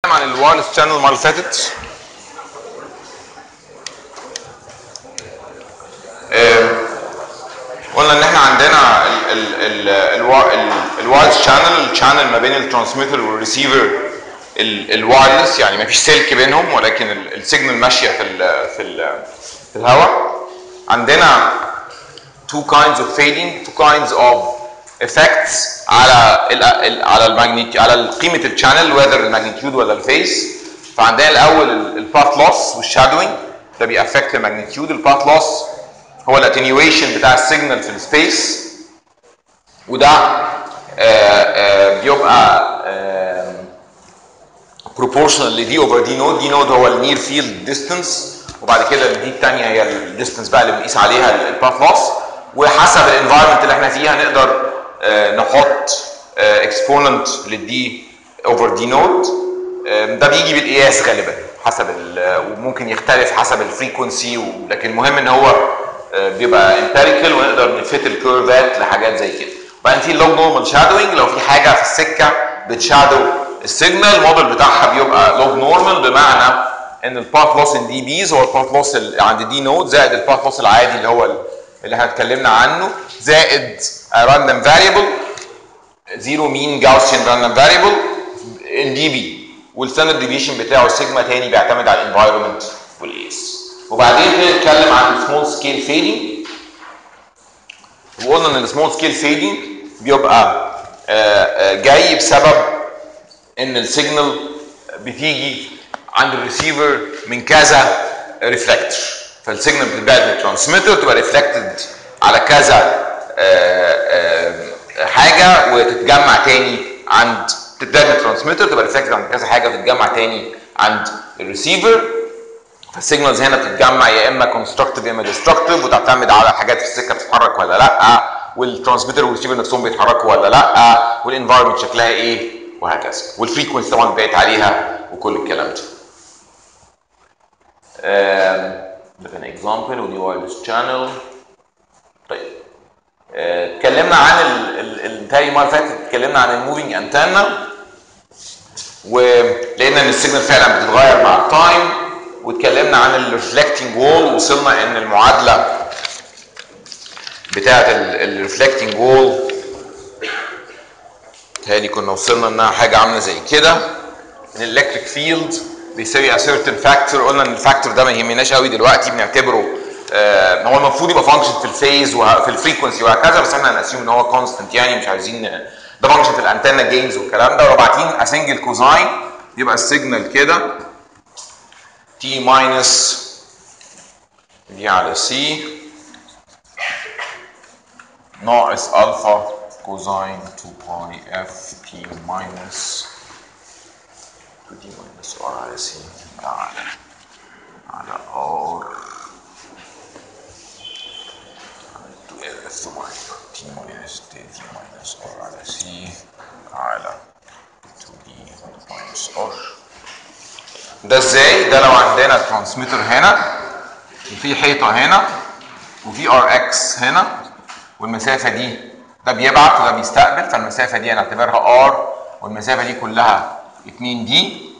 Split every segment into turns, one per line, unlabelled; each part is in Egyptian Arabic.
عن الوايرلس شانل المره اللي فاتت آه، قلنا ان احنا عندنا الوايرلس شانل الشانل ما بين الترانسميتر والريسيفر الوايرلس يعني ما فيش سلك بينهم ولكن ال- السيجنال ماشيه في ال في ال في الهواء عندنا two kinds of fading two kinds of effects على ال ال على الماجنيت على قيمه الشانل whether الماجنتيود ولا الفيس فعندنا الاول الباث لوس والشادوينج ده بيأفكت الماجنتيود الباث لوس هو الاتنيويشن بتاع السيجنال في السبيس وده آه، آه، بيبقى بروبورشنال لدي اوفر دي نود دي نود هو النير فيلد ديستانس وبعد كده دي الثانيه هي الديستانس بقى اللي بنقيس عليها الباث لوس وحسب الانفايرمنت اللي احنا فيها نقدر آه، نحط اكسبوننت للدي اوفر دي نود ده بيجي بالقياس غالبا حسب ال- وممكن يختلف حسب الفريكونسي لكن المهم ان هو آه، بيبقى امبيريكال ونقدر نفت الكيرفات لحاجات زي كده وبعدين في اللوج نورمال شادوينج لو في حاجه في السكه بتشادو السيجنال الموديل بتاعها بيبقى لوج نورمال بمعنى ان الباث لوس ان دي بيز هو الباث لوس عند دي نود زائد الباث لوس العادي اللي هو اللي احنا اتكلمنا عنه زائد راندوم فاريبل زيرو مين جاوسيان راندوم فاريبل ان دي بي والستاندرد ديفيشن بتاعه سيجما تاني بيعتمد على الانفايرمنت والايس وبعدين بنتكلم عن السمول سكيل فيدنج وقلنا ان السمول سكيل فيدنج بيبقى آه، آه، جاي بسبب ان السيجنال بتيجي عند الريسيفر من كذا ريفلكتور فالسيجنال بتتبعت من الترانسميتر تبقى ريفلكتد على كذا آه، آه، حاجه وتتجمع تاني عند تتبعت من الترانسميتر تبقى ريفلكتد عند كذا حاجه وتتجمع تاني عند الريسيفر فالسيجنالز هنا بتتجمع يا اما كونستركتيف يا اما ديستركتيف وتعتمد على حاجات في السكه بتتحرك ولا لا والترانسميتر والريسيفر نفسهم بيتحركوا ولا لا والانفايرمنت شكلها ايه وهكذا والفريكونسي طبعا بقيت عليها وكل الكلام ده. آم، ده كان اكزامبل ودي وايرلس شانل طيب آه، اتكلمنا عن التاني المره اللي فاتت اتكلمنا عن الموفينج انتنا ولقينا ان السيجنال فعلا بتتغير مع التايم واتكلمنا عن الريفلكتنج وول وصلنا ان المعادله بتاعه الريفلكتنج وول تهيألي كنا وصلنا انها حاجه عامله زي كده ان الالكتريك فيلد بيساوي a certain factor قلنا ان الفاكتور ده ما يهمناش قوي دلوقتي بنعتبره آه هو المفروض يبقى فانكشن في الفيز وفي الفريكونسي وهكذا بس احنا هنأسيوم ان هو كونستنت يعني مش عايزين ده فانكشن في الانتنا جينز والكلام ده ولو باعتين اسنجل كوزاين يبقى السيجنال كده تي ماينس دي على سي ناقص الفا كوزاين 2 باي اف تي ماينس 2 دي ماينس ار على سي على على ار على 2 اف ماينس تي ماينس تي ماينس ار على سي على 2 دي ماينس ار ده ازاي؟ ده لو عندنا ترانسميتر هنا وفي حيطه هنا وفي ار اكس هنا والمسافه دي ده بيبعت وده بيستقبل فالمسافه دي هنعتبرها ار والمسافه دي كلها 2 دي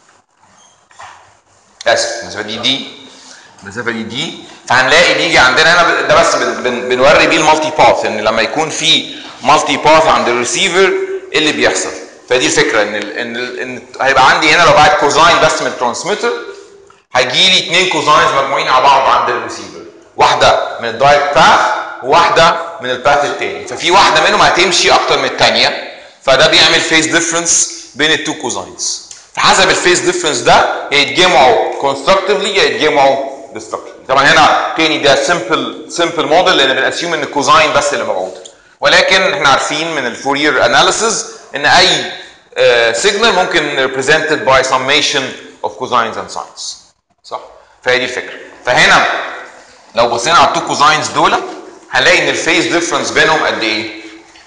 اسف المسافه دي دي المسافه دي دي فهنلاقي بيجي عندنا هنا ده بس بن بن بنوري بيه المالتي باث ان لما يكون في مالتي باث عند الريسيفر ايه اللي بيحصل فدي الفكره ان ال ان ال ان هيبقى عندي هنا لو بعت كوزاين بس من الترانسميتر هيجي لي اثنين كوزاينز مجموعين على بعض عند الريسيفر واحده من الدايركت باث وواحده من الباث الثاني ففي واحده منهم هتمشي اكتر من الثانيه فده بيعمل فيز ديفرنس بين التو كوزاينز فحسب الفيز ديفرنس ده يا يتجمعوا كونستركتيفلي يا يتجمعوا ديستركتيفلي طبعا هنا تاني ده سمبل سمبل موديل لان بنأسيوم ان الكوزاين بس اللي موجود ولكن احنا عارفين من الفورير اناليسيز ان اي سيجنال ممكن represented by summation of cosines and sines صح فهي دي الفكره فهنا لو بصينا على التو كوزاينز دول هنلاقي ان الفيز ديفرنس بينهم قد ايه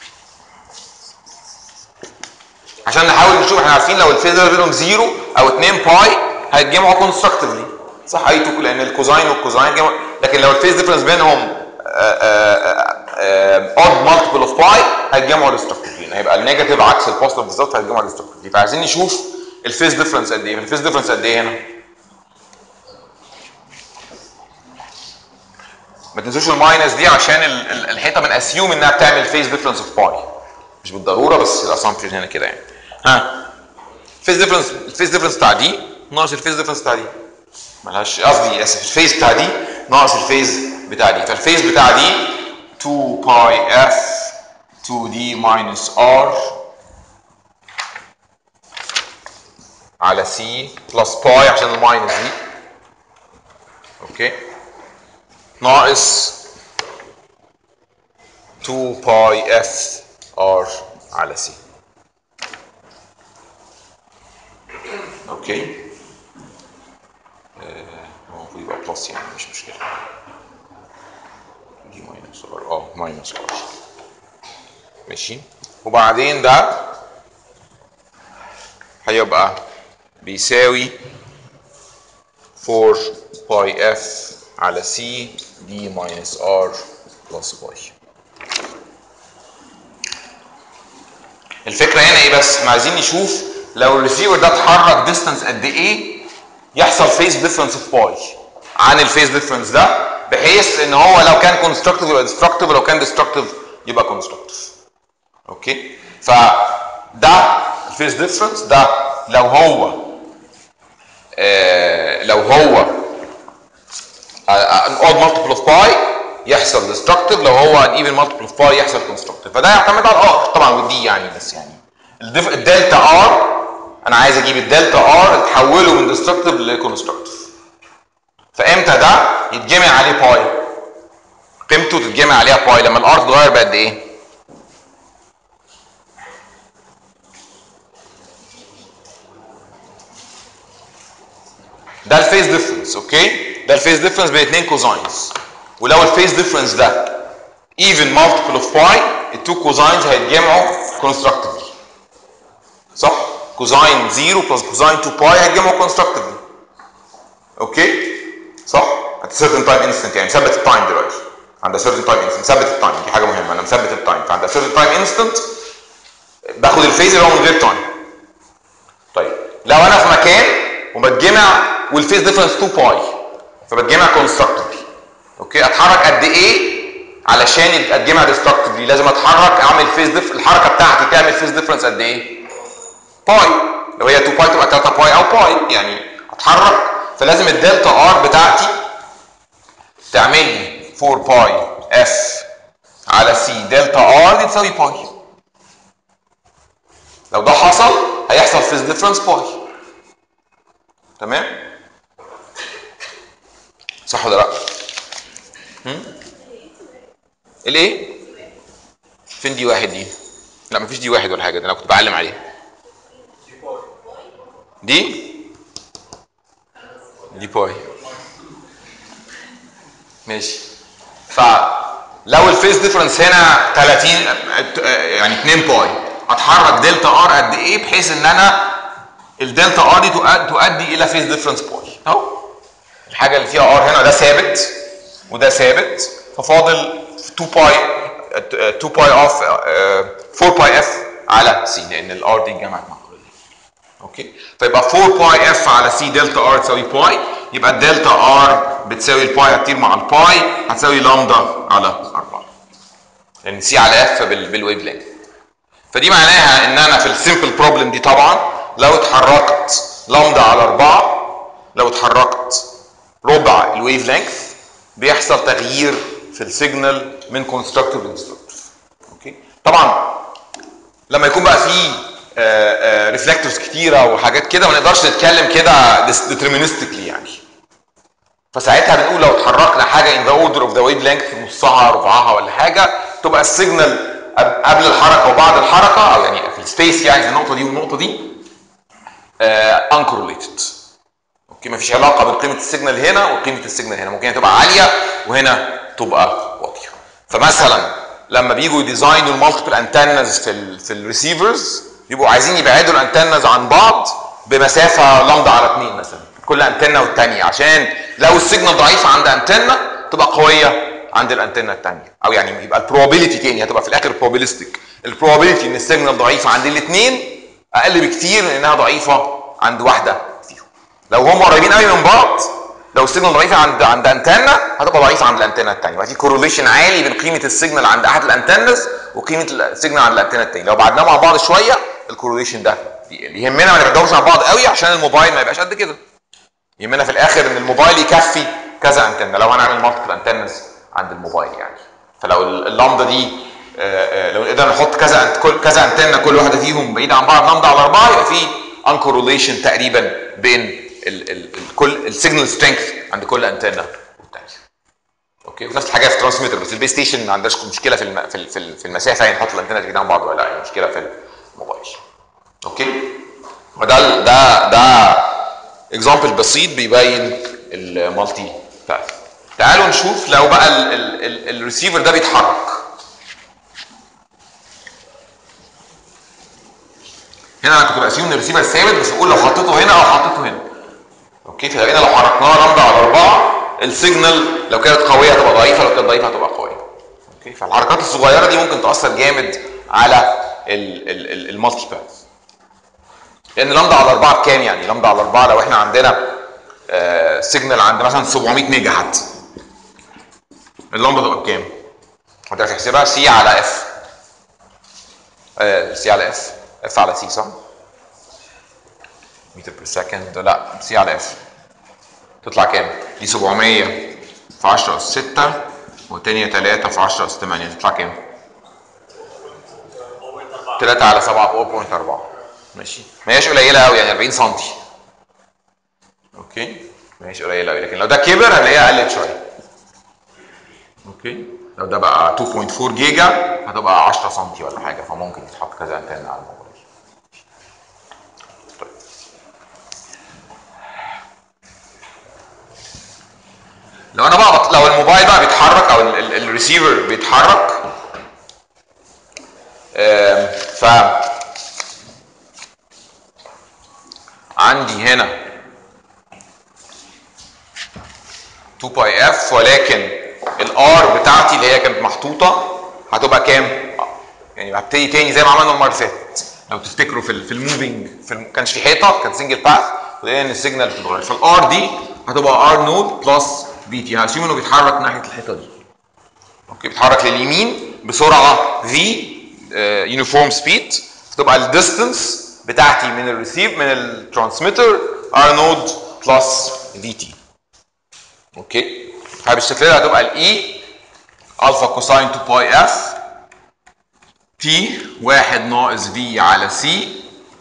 عشان نحاول نشوف احنا عارفين لو الفيز ديفرنس بينهم 0 او 2 باي هيتجمعوا كونستركتيفلي صح اي تو لان الكوزاين والكوزاين جمع لكن لو الفيز ديفرنس بينهم اود مالتيبل اوف باي هيتجمعوا ديستركتيفلي هيبقى النيجاتيف عكس البوزيتيف بالظبط هيتجمعوا ديستركتيفلي فعايزين نشوف الفيز ديفرنس قد ايه الفيز ديفرنس قد ايه هنا ما تنسوش الماينس دي عشان ال- ال- الحيطه من اسيوم انها بتعمل فيز ديفرنس اوف باي مش بالضروره بس الاسامبشن هنا كده يعني ها الفيز ديفرنس الفيز ديفرنس بتاع دي ناقص الفيز ديفرنس بتاع دي ملهاش قصدي اسف الفيز بتاع دي ناقص الفيز بتاع دي فالفيز بتاع دي 2 باي اف 2 دي ماينس ار على سي بلس باي عشان الماينس دي اوكي ناقص 2 باي اف ار على سي اوكي آه، هو المفروض يبقى بلس يعني مش مشكله دي ماينس ار اه ماينس ار ماشي وبعدين ده هيبقى بيساوي 4 باي اف على سي دي ماينس ار بلس باي الفكره هنا ايه بس احنا عايزين نشوف لو الريسيفر ده اتحرك ديستانس قد ايه يحصل فيز ديفرنس اوف باي عن الفيز ديفرنس ده بحيث ان هو لو كان كونستركتيف يبقى ديستركتيف ولو كان ديستركتيف يبقى كونستركتيف اوكي فده الفيز ديفرنس ده لو هو آه لو هو an odd multiple of pi يحصل destructive لو هو an even multiple of pi يحصل constructive فده يعتمد على الار طبعا ودي يعني بس يعني الدف... الدلتا ار انا عايز اجيب الدلتا ار تحوله من destructive لكونستركتيف فامتى ده يتجمع عليه باي قيمته تتجمع عليها باي لما الار تتغير بقد ايه ده الفيز ديفرنس اوكي ده الفيز ديفرنس بين اثنين كوزاينز ولو الفيز ديفرنس ده even multiple of pi التو كوزاينز هيتجمعوا constructively صح كوزاين 0 بلس كوزاين 2 باي هيتجمعوا constructively اوكي صح at a certain time instant يعني مثبت التايم دلوقتي عند a certain time instant مثبت التايم دي حاجه مهمه انا مثبت التايم فعند a certain time instant باخد الفيز اللي هو من غير تايم طيب لو انا في مكان وبتجمع والفيز ديفرنس 2 باي فبتجمع كونستركتيفلي اوكي اتحرك قد ايه علشان يبقى اتجمع ديستركتيفلي لازم اتحرك اعمل فيز ديف الحركه بتاعتي تعمل فيز ديفرنس قد ايه باي لو هي 2 باي تبقى 3 باي او باي يعني اتحرك فلازم الدلتا ار بتاعتي تعمل لي 4 باي اف على سي دلتا ار دي تساوي باي لو ده حصل هيحصل فيز ديفرنس باي تمام صح ولا لا هم؟ الايه فين دي واحد دي لا مفيش دي واحد ولا حاجه ده انا كنت بعلم عليها دي دي باي ماشي فلو الفيس ديفرنس هنا 30 يعني 2 باي اتحرك دلتا ار قد ايه بحيث ان انا الدلتا ار دي تؤد- تؤدي الى فيس ديفرنس باي اهو الحاجه اللي فيها ار هنا ده ثابت وده ثابت ففاضل 2 باي 2 باي اوف 4 باي اف على سي لان الار دي اتجمعت مع كل دي اوكي فيبقى 4 باي اف على سي دلتا ار تساوي باي يبقى الدلتا ار بتساوي الباي هتطير مع الباي هتساوي لامدا على 4 لان سي على اف بالويف لينث فدي معناها ان انا في السمبل بروبلم دي طبعا لو اتحركت لامدا على 4 لو اتحركت ربع الويف لينث بيحصل تغيير في السيجنال من كونستركتيف لديستركتيف اوكي طبعا لما يكون بقى في ريفلكتورز كتيره وحاجات كده ما نقدرش نتكلم كده ديترمينستيكلي يعني فساعتها بنقول لو اتحركنا حاجه ان ذا اوردر اوف ذا ويف لينث نصها ربعها ولا حاجه تبقى السيجنال قبل الحركه وبعد الحركه او يعني في السبيس يعني في النقطه دي والنقطه دي انكورليتد اوكي مفيش علاقه بين قيمه السيجنال هنا وقيمه السيجنال هنا ممكن هي تبقى عاليه وهنا تبقى واطيه فمثلا لما بيجوا يديزاينوا المالتيبل انتنز في ال في الريسيفرز بيبقوا عايزين يبعدوا الانتنز عن بعض بمسافه لامدا على 2 مثلا كل انتنه والثانيه عشان لو السيجنال ضعيفه عند انتنه تبقى قويه عند الانتنه الثانيه او يعني يبقى البروبابيلتي تاني هتبقى في الاخر بروبابيلستيك البروبابيلتي ان السيجنال ضعيفه عند الاثنين اقل بكتير من انها ضعيفه عند واحده فيهم لو هم قريبين قوي من بعض لو السيجنال ضعيفه عند عند انتنا هتبقى ضعيفه عند الانتنا الثانيه يبقى في كورليشن عالي بين قيمه السيجنال عند احد الانتنز وقيمه السيجنال عند الانتنا الثانيه لو بعدناهم عن بعض شويه الكورليشن ده يقل يهمنا ما نبعدهمش عن بعض قوي عشان الموبايل ما يبقاش قد كده يهمنا في الاخر ان الموبايل يكفي كذا انتنه لو هنعمل مالتيبل انتنز عند الموبايل يعني فلو اللامدا دي آه، آه، لو قدرنا نحط كذا كل كذا انتنه كل واحده فيهم بعيده عن بعض لامدا على اربعه يبقى في انكورليشن تقريبا بين ال ال كل السيجنال سترينث عند كل انتنه والثانيه. اوكي ونفس الحاجه في الترانسميتر بس البيس ستيشن ما عندهاش مشكله في الم... في في في المسافه يعني نحط الانتنه بعيده عن بعض ولا لا مشكله في الموبايل. اوكي؟ وده ده ده اكزامبل بسيط بيبين المالتي باث. تعالوا نشوف لو بقى الريسيفر ده بيتحرك هنا انا كنت بقسم ان الريسيفر ثابت بس بقول لو حطيته هنا او حطيته هنا اوكي فلقينا لو حركناها لمبه على اربعه السيجنال لو كانت قويه هتبقى ضعيفه لو كانت ضعيفه هتبقى قويه اوكي فالحركات الصغيره دي ممكن تاثر جامد على المالتي باث لان لمبه على اربعه بكام يعني لمبه على اربعه لو احنا عندنا آه سيجنال عند مثلا 700 ميجا حتى اللمبه تبقى بكام؟ هتعرف تحسبها سي على اف سي على اف اف على سي صح؟ متر بير سكند لا سي على اف تطلع كام؟ دي 700 في 10 اس 6 والثانيه 3 في 10 اس 8 تطلع كام؟ 3 على 7 4.4 ماشي ما هياش قليله قوي يعني 40 سم اوكي ما هياش قليله قوي لكن لو ده كبر هنلاقيها قلت شويه اوكي لو ده بقى 2.4 جيجا هتبقى 10 سم ولا حاجه فممكن يتحط كذا انتنه على الموبايل طيب. لو انا بقى لو الموبايل بقى بيتحرك او الريسيفر بيتحرك ف عندي هنا 2 باي اف ولكن الار بتاعتي اللي هي كانت محطوطه هتبقى كام؟ يعني هبتدي تاني زي ما عملنا المره اللي فاتت لو تفتكروا في في الموفينج في ما كانش في حيطه كان سنجل باث ولقينا ان السيجنال بتتغير فالار دي هتبقى ار نود بلس في تي هشوف انه بيتحرك ناحيه الحيطه دي اوكي بيتحرك لليمين بسرعه في يونيفورم سبيد فتبقى الديستنس بتاعتي من الريسيف من الترانسميتر ار نود بلس في تي اوكي فبالشكل ده هتبقى الاي الفا كوساين 2 باي اف تي واحد ناقص في على سي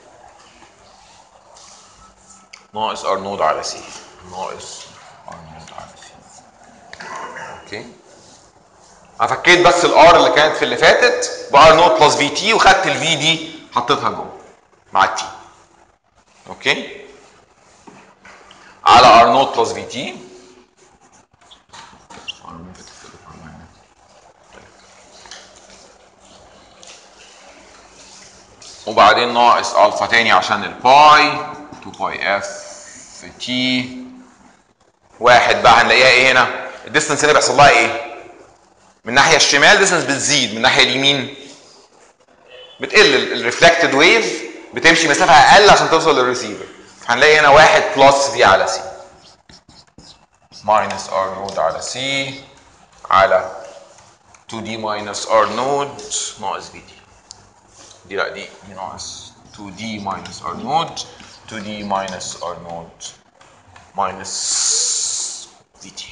ناقص ار نود على سي ناقص ار نود على سي اوكي انا فكيت بس الار اللي كانت في اللي فاتت بار نود بلس في تي وخدت الفي دي حطيتها جوه مع التي اوكي على ار نود بلس في تي وبعدين ناقص الفا تاني عشان الباي 2 باي اف في تي واحد بقى هنلاقيها ايه هنا؟ الديستنس هنا بيحصل لها ايه؟ من الناحيه الشمال الديستنس بتزيد من الناحيه اليمين بتقل الريفلكتد ويف بتمشي مسافه اقل عشان توصل للريسيفر هنلاقي هنا واحد بلس في على سي ماينس ار نود على سي على 2 دي ماينس ار نود ناقص في دي دي لا دي دي ناقص 2 دي ماينس ار نود 2 دي ماينس ار نود ماينس في تي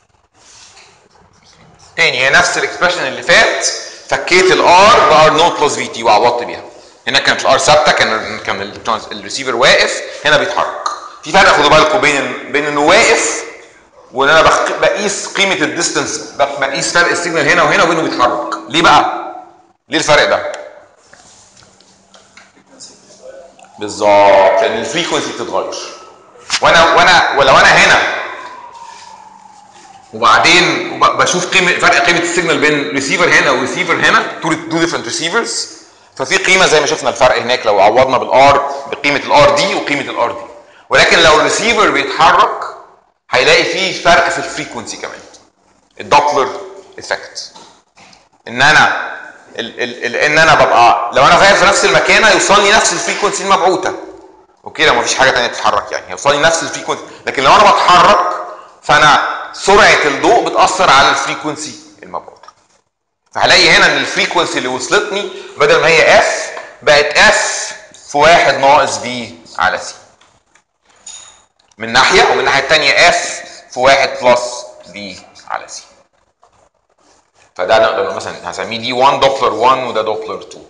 تاني هي نفس الاكسبريشن اللي فات فكيت الار بار نود بلس في تي وعوضت بيها هنا كانت الار ثابته كان كان الريسيفر واقف هنا بيتحرك في فرق خدوا بالكم بين بين انه واقف وان انا بقيس قيمه الديستنس بقيس فرق السيجنال هنا وهنا وبينه بيتحرك ليه بقى؟ ليه الفرق ده؟ بالظبط لان الفريكونسي بتتغير وانا وانا ولو انا هنا وبعدين بشوف قيمه فرق قيمه السيجنال بين ريسيفر هنا وريسيفر هنا تو ديفرنت ريسيفرز ففي قيمه زي ما شفنا الفرق هناك لو عوضنا بالار بقيمه الار دي وقيمه الار دي ولكن لو الريسيفر بيتحرك هيلاقي فيه فرق في الفريكونسي كمان الدوبلر افكت ان انا ال ال ال ان انا ببقى لو انا واقف في نفس المكان هيوصلني نفس الفريكونسي المبعوثه اوكي لو مفيش حاجه ثانيه تتحرك يعني هيوصل لي نفس الفريكونسي لكن لو انا بتحرك فانا سرعه الضوء بتاثر على الفريكونسي المبعوثه فهلاقي هنا ان الفريكونسي اللي وصلتني بدل ما هي اف بقت اف في واحد ناقص بي على سي من ناحيه ومن الناحيه الثانيه اف في واحد بلس بي على سي فده نقدر مثلا هسميه دي 1 دوبلر 1 وده دوبلر 2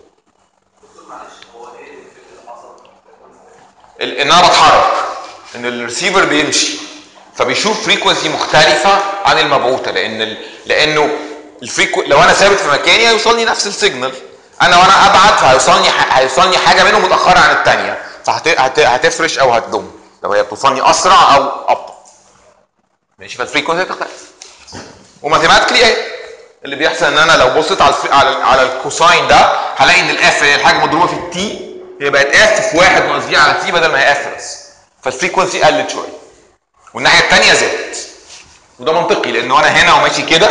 ال- ان انا بتحرك ان الريسيفر بيمشي فبيشوف فريكونسي مختلفه عن المبعوثه لان ال... لانه الفريكو لو انا ثابت في مكاني هيوصلني نفس السيجنال انا وانا ابعد فهيوصلني ح... هيوصلني حاجه منهم متاخره عن الثانيه فهت... هت... هتفرش او هتدم لو هي بتوصلني اسرع او ابطا ماشي فالفريكونسي هتختلف وماثيماتيكلي ايه اللي بيحصل ان انا لو بصيت على الفري... على على الكوساين ده هلاقي ان الاف هي الحاجه مضروبه في التي هي بقت اف في واحد ناقص دي على تي بدل ما هي اف بس فالفريكونسي قلت شويه والناحيه الثانيه زادت وده منطقي لان انا هنا وماشي كده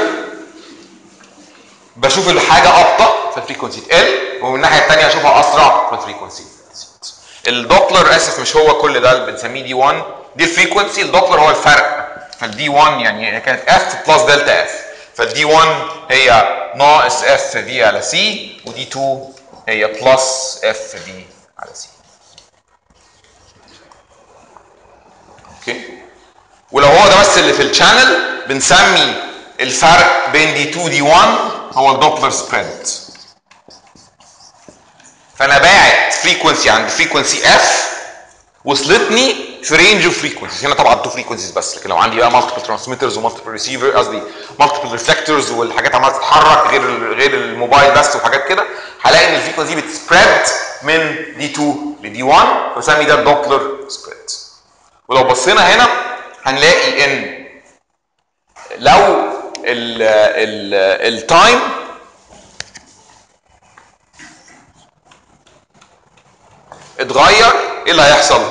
بشوف الحاجه ابطا فالفريكونسي تقل ومن الناحيه الثانيه اشوفها اسرع فالفريكونسي تزيد الدوبلر اسف مش هو كل ده اللي بنسميه دي 1 دي الفريكونسي الدوبلر هو الفرق فالدي 1 يعني هي كانت اف بلس دلتا اف فالدي 1 هي ناقص اف دي على سي ودي 2 هي بلس اف دي على سي اوكي ولو هو ده بس اللي في الشانل بنسمي الفرق بين دي 2 دي 1 هو الدوبلر سبريد فانا باعت فريكونسي عند فريكونسي اف وصلتني في رينج اوف فريكونسيز هنا طبعا تو فريكونسيز بس لكن لو عندي بقى مالتيبل ترانسميترز ومالتيبل ريسيفر قصدي مالتيبل ريفلكتورز والحاجات عماله تتحرك غير غير الموبايل بس وحاجات كده هلاقي ان الفريكونسي بتسبريد من دي 2 لدي 1 فبسمي ده الدوبلر سبريد ولو بصينا هنا هنلاقي ان لو ال ال التايم اتغير ايه اللي هيحصل؟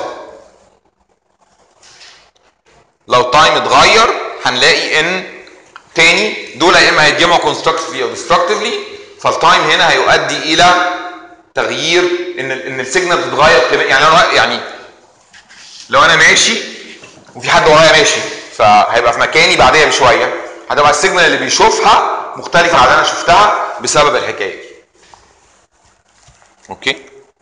لو تايم اتغير هنلاقي ان تاني دول يا اما هيتجمعوا كونستركتيفلي او ديستركتيفلي فالتايم هنا هيؤدي الى تغيير ان ال ان السيجنال بتتغير يعني لو يعني لو انا ماشي وفي حد ورايا ماشي فهيبقى في مكاني بعديها بشويه هتبقى السيجنال اللي بيشوفها مختلفه عن اللي انا شفتها بسبب الحكايه دي. اوكي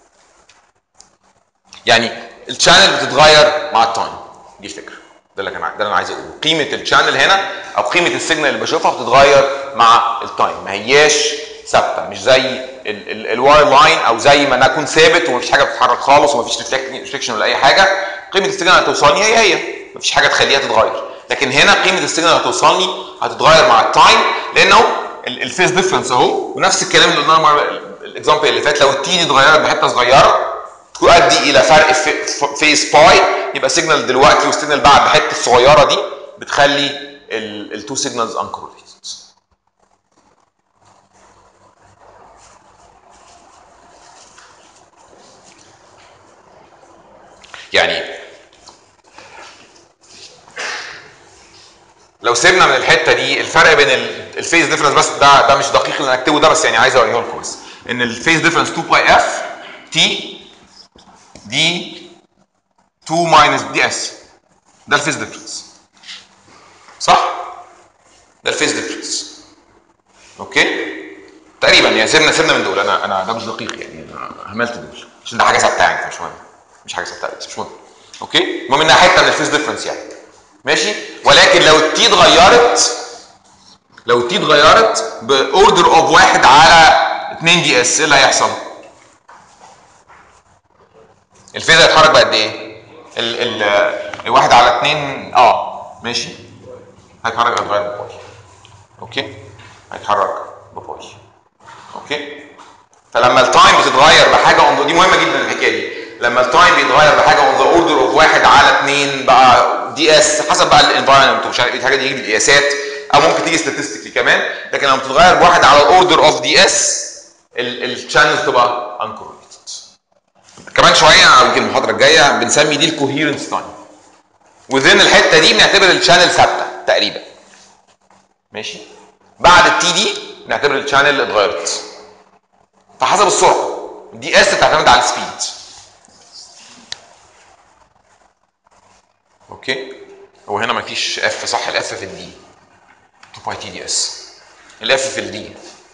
يعني الشانل بتتغير مع التايم دي الفكره ده اللي كان ده اللي انا عايز اقوله قيمه الشانل هنا او قيمه السيجنال اللي بشوفها بتتغير مع التايم ما هياش ثابته مش زي الواير لاين او زي ما انا اكون ثابت ومفيش حاجه بتتحرك خالص ومفيش ريفليكشن ولا اي حاجه قيمه السيجنال اللي هتوصلني هي هي مفيش حاجه تخليها تتغير لكن هنا قيمه السيجنال اللي هتوصلني هتتغير مع التايم لانه الفيس ديفرنس اهو ونفس الكلام اللي قلناه المره الاكزامبل اللي فات لو التي دي اتغيرت بحته صغيره تؤدي الى فرق فيس باي يبقى سيجنال دلوقتي والسيجنال بعد الحته الصغيره دي بتخلي التو سيجنالز انكورليتد يعني لو سيبنا من الحته دي الفرق بين الفيز ديفرنس بس ده ده مش دقيق اللي انا اكتبه ده بس يعني عايز اوريه لكم بس ان الفيز ديفرنس 2 باي اف تي دي 2 ماينس دي اس ده الفيز ديفرنس صح؟ ده الفيز ديفرنس اوكي؟ تقريبا يعني سيبنا سيبنا من دول انا انا ده مش دقيق يعني انا هملت دول عشان ده حاجه ثابته يعني مش مهم مش حاجه ثابته بس مش مهم اوكي؟ المهم انها حته من الفيز ديفرنس يعني ماشي؟ ولكن لو التي اتغيرت لو التي اتغيرت باوردر اوف واحد على 2 دي اس ايه اللي هيحصل؟ الفيز هيتحرك بقد ايه؟ ال ال الواحد على اتنين اه ماشي هيتحرك هيتغير بباي اوكي هيتحرك بباي اوكي فلما التايم بتتغير بحاجه اون دي مهمه جدا الحكايه دي لما التايم بيتغير بحاجه اون ذا اوردر اوف واحد على اثنين بقى دي اس حسب بقى الانفايرمنت ومش عارف ايه الحاجه دي يجي بالقياسات او ممكن تيجي ستاتستيكلي كمان لكن لما بتتغير بواحد على الاوردر اوف دي اس الشانلز تبقى انكورليتد كمان شويه او يمكن المحاضره الجايه بنسمي دي الكوهيرنس تايم وذين الحته دي بنعتبر الشانل ثابته تقريبا ماشي بعد التي دي نعتبر الشانل اتغيرت فحسب السرعه دي اس بتعتمد على السبيد اوكي هو هنا مفيش اف صح الاف في الدي 2 باي تي دي اس الاف في الدي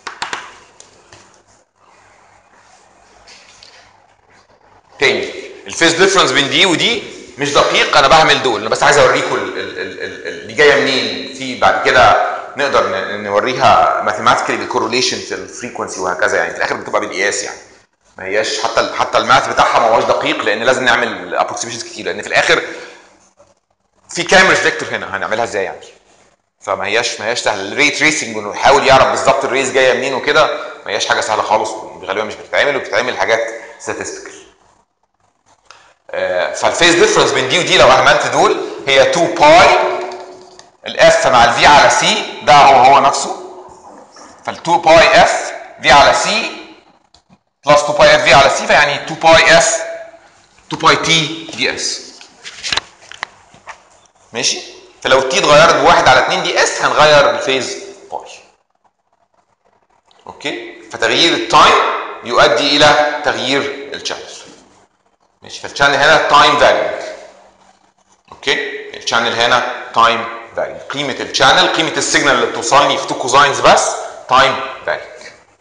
تاني الفيس ديفرنس بين دي ودي مش دقيق انا بعمل دول انا بس عايز اوريكم ال- ال- ال- ال- اللي جايه منين في بعد كده نقدر ن- نوريها ماثيماتيكالي بالكورليشن في الفريكونسي وهكذا يعني في الاخر بتبقى بالقياس يعني ما هياش حتى ال- حتى الماث بتاعها ما هوش دقيق لان لازم نعمل ابروكسيميشنز كتير لان في الاخر في كام ريفلكتور هنا هنعملها ازاي يعني فما هياش ما هياش سهل الري تريسنج انه يحاول يعرف بالظبط الريز جايه منين وكده ما هياش حاجه سهله خالص غالبا مش بتتعمل وبتتعمل حاجات statistical آه، فالفيز ديفرنس بين دي ودي لو اهملت دول هي 2 باي الاف مع الفي على سي ده هو هو نفسه فال 2 باي اف في على سي بلس 2 باي اف في على سي فيعني 2 باي اف 2 باي تي دي اس ماشي فلو التي اتغيرت بواحد على 2 دي اس هنغير الفيز باي اوكي فتغيير التايم يؤدي الى تغيير الشانل ماشي فالشانل هنا تايم فارينج اوكي الشانل هنا تايم فارينج قيمه الشانل قيمه السيجنال اللي بتوصلني في تو كوزاينز بس تايم فارينج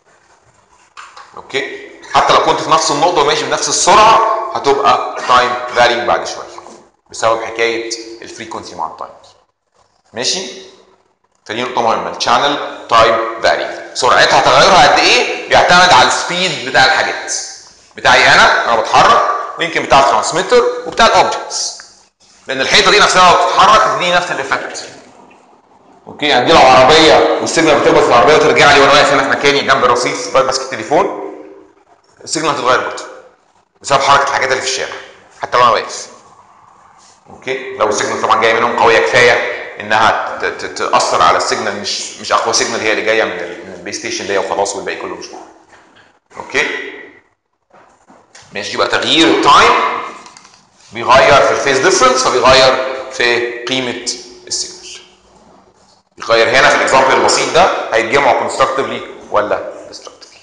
اوكي حتى لو كنت في نفس النقطه وماشي بنفس السرعه هتبقى تايم فارينج بعد شويه بسبب حكايه الفريكونسي مع التايم ماشي فدي نقطه مهمه الشانل تايم فارينج سرعتها تغيرها قد ايه بيعتمد على السبيد بتاع الحاجات بتاعي انا انا بتحرك ويمكن بتاع الترانسميتر وبتاع الاوبجكتس لان الحيطه دي نفسها لو بتتحرك تديني نفس الايفكت اوكي يعني دي لو عربيه والسيجنال بتربط في العربيه وترجع لي وانا واقف هنا في مكاني جنب الرصيف ماسك التليفون السيجنال هتتغير برضه بسبب حركه الحاجات اللي في الشارع حتى لو انا واقف اوكي لو السيجنال طبعا جايه منهم قويه كفايه انها ت- ت- تاثر على السيجنال مش مش اقوى سيجنال هي اللي جايه من ال- من البي ستيشن دي وخلاص والباقي كله مش مهم اوكي ماشي يبقى تغيير التايم بيغير في الفيز ديفرنس فبيغير في قيمه السيجنال يغير هنا في الاكزامبل البسيط ده هيتجمعوا كونستركتيفلي ولا ديستركتيفلي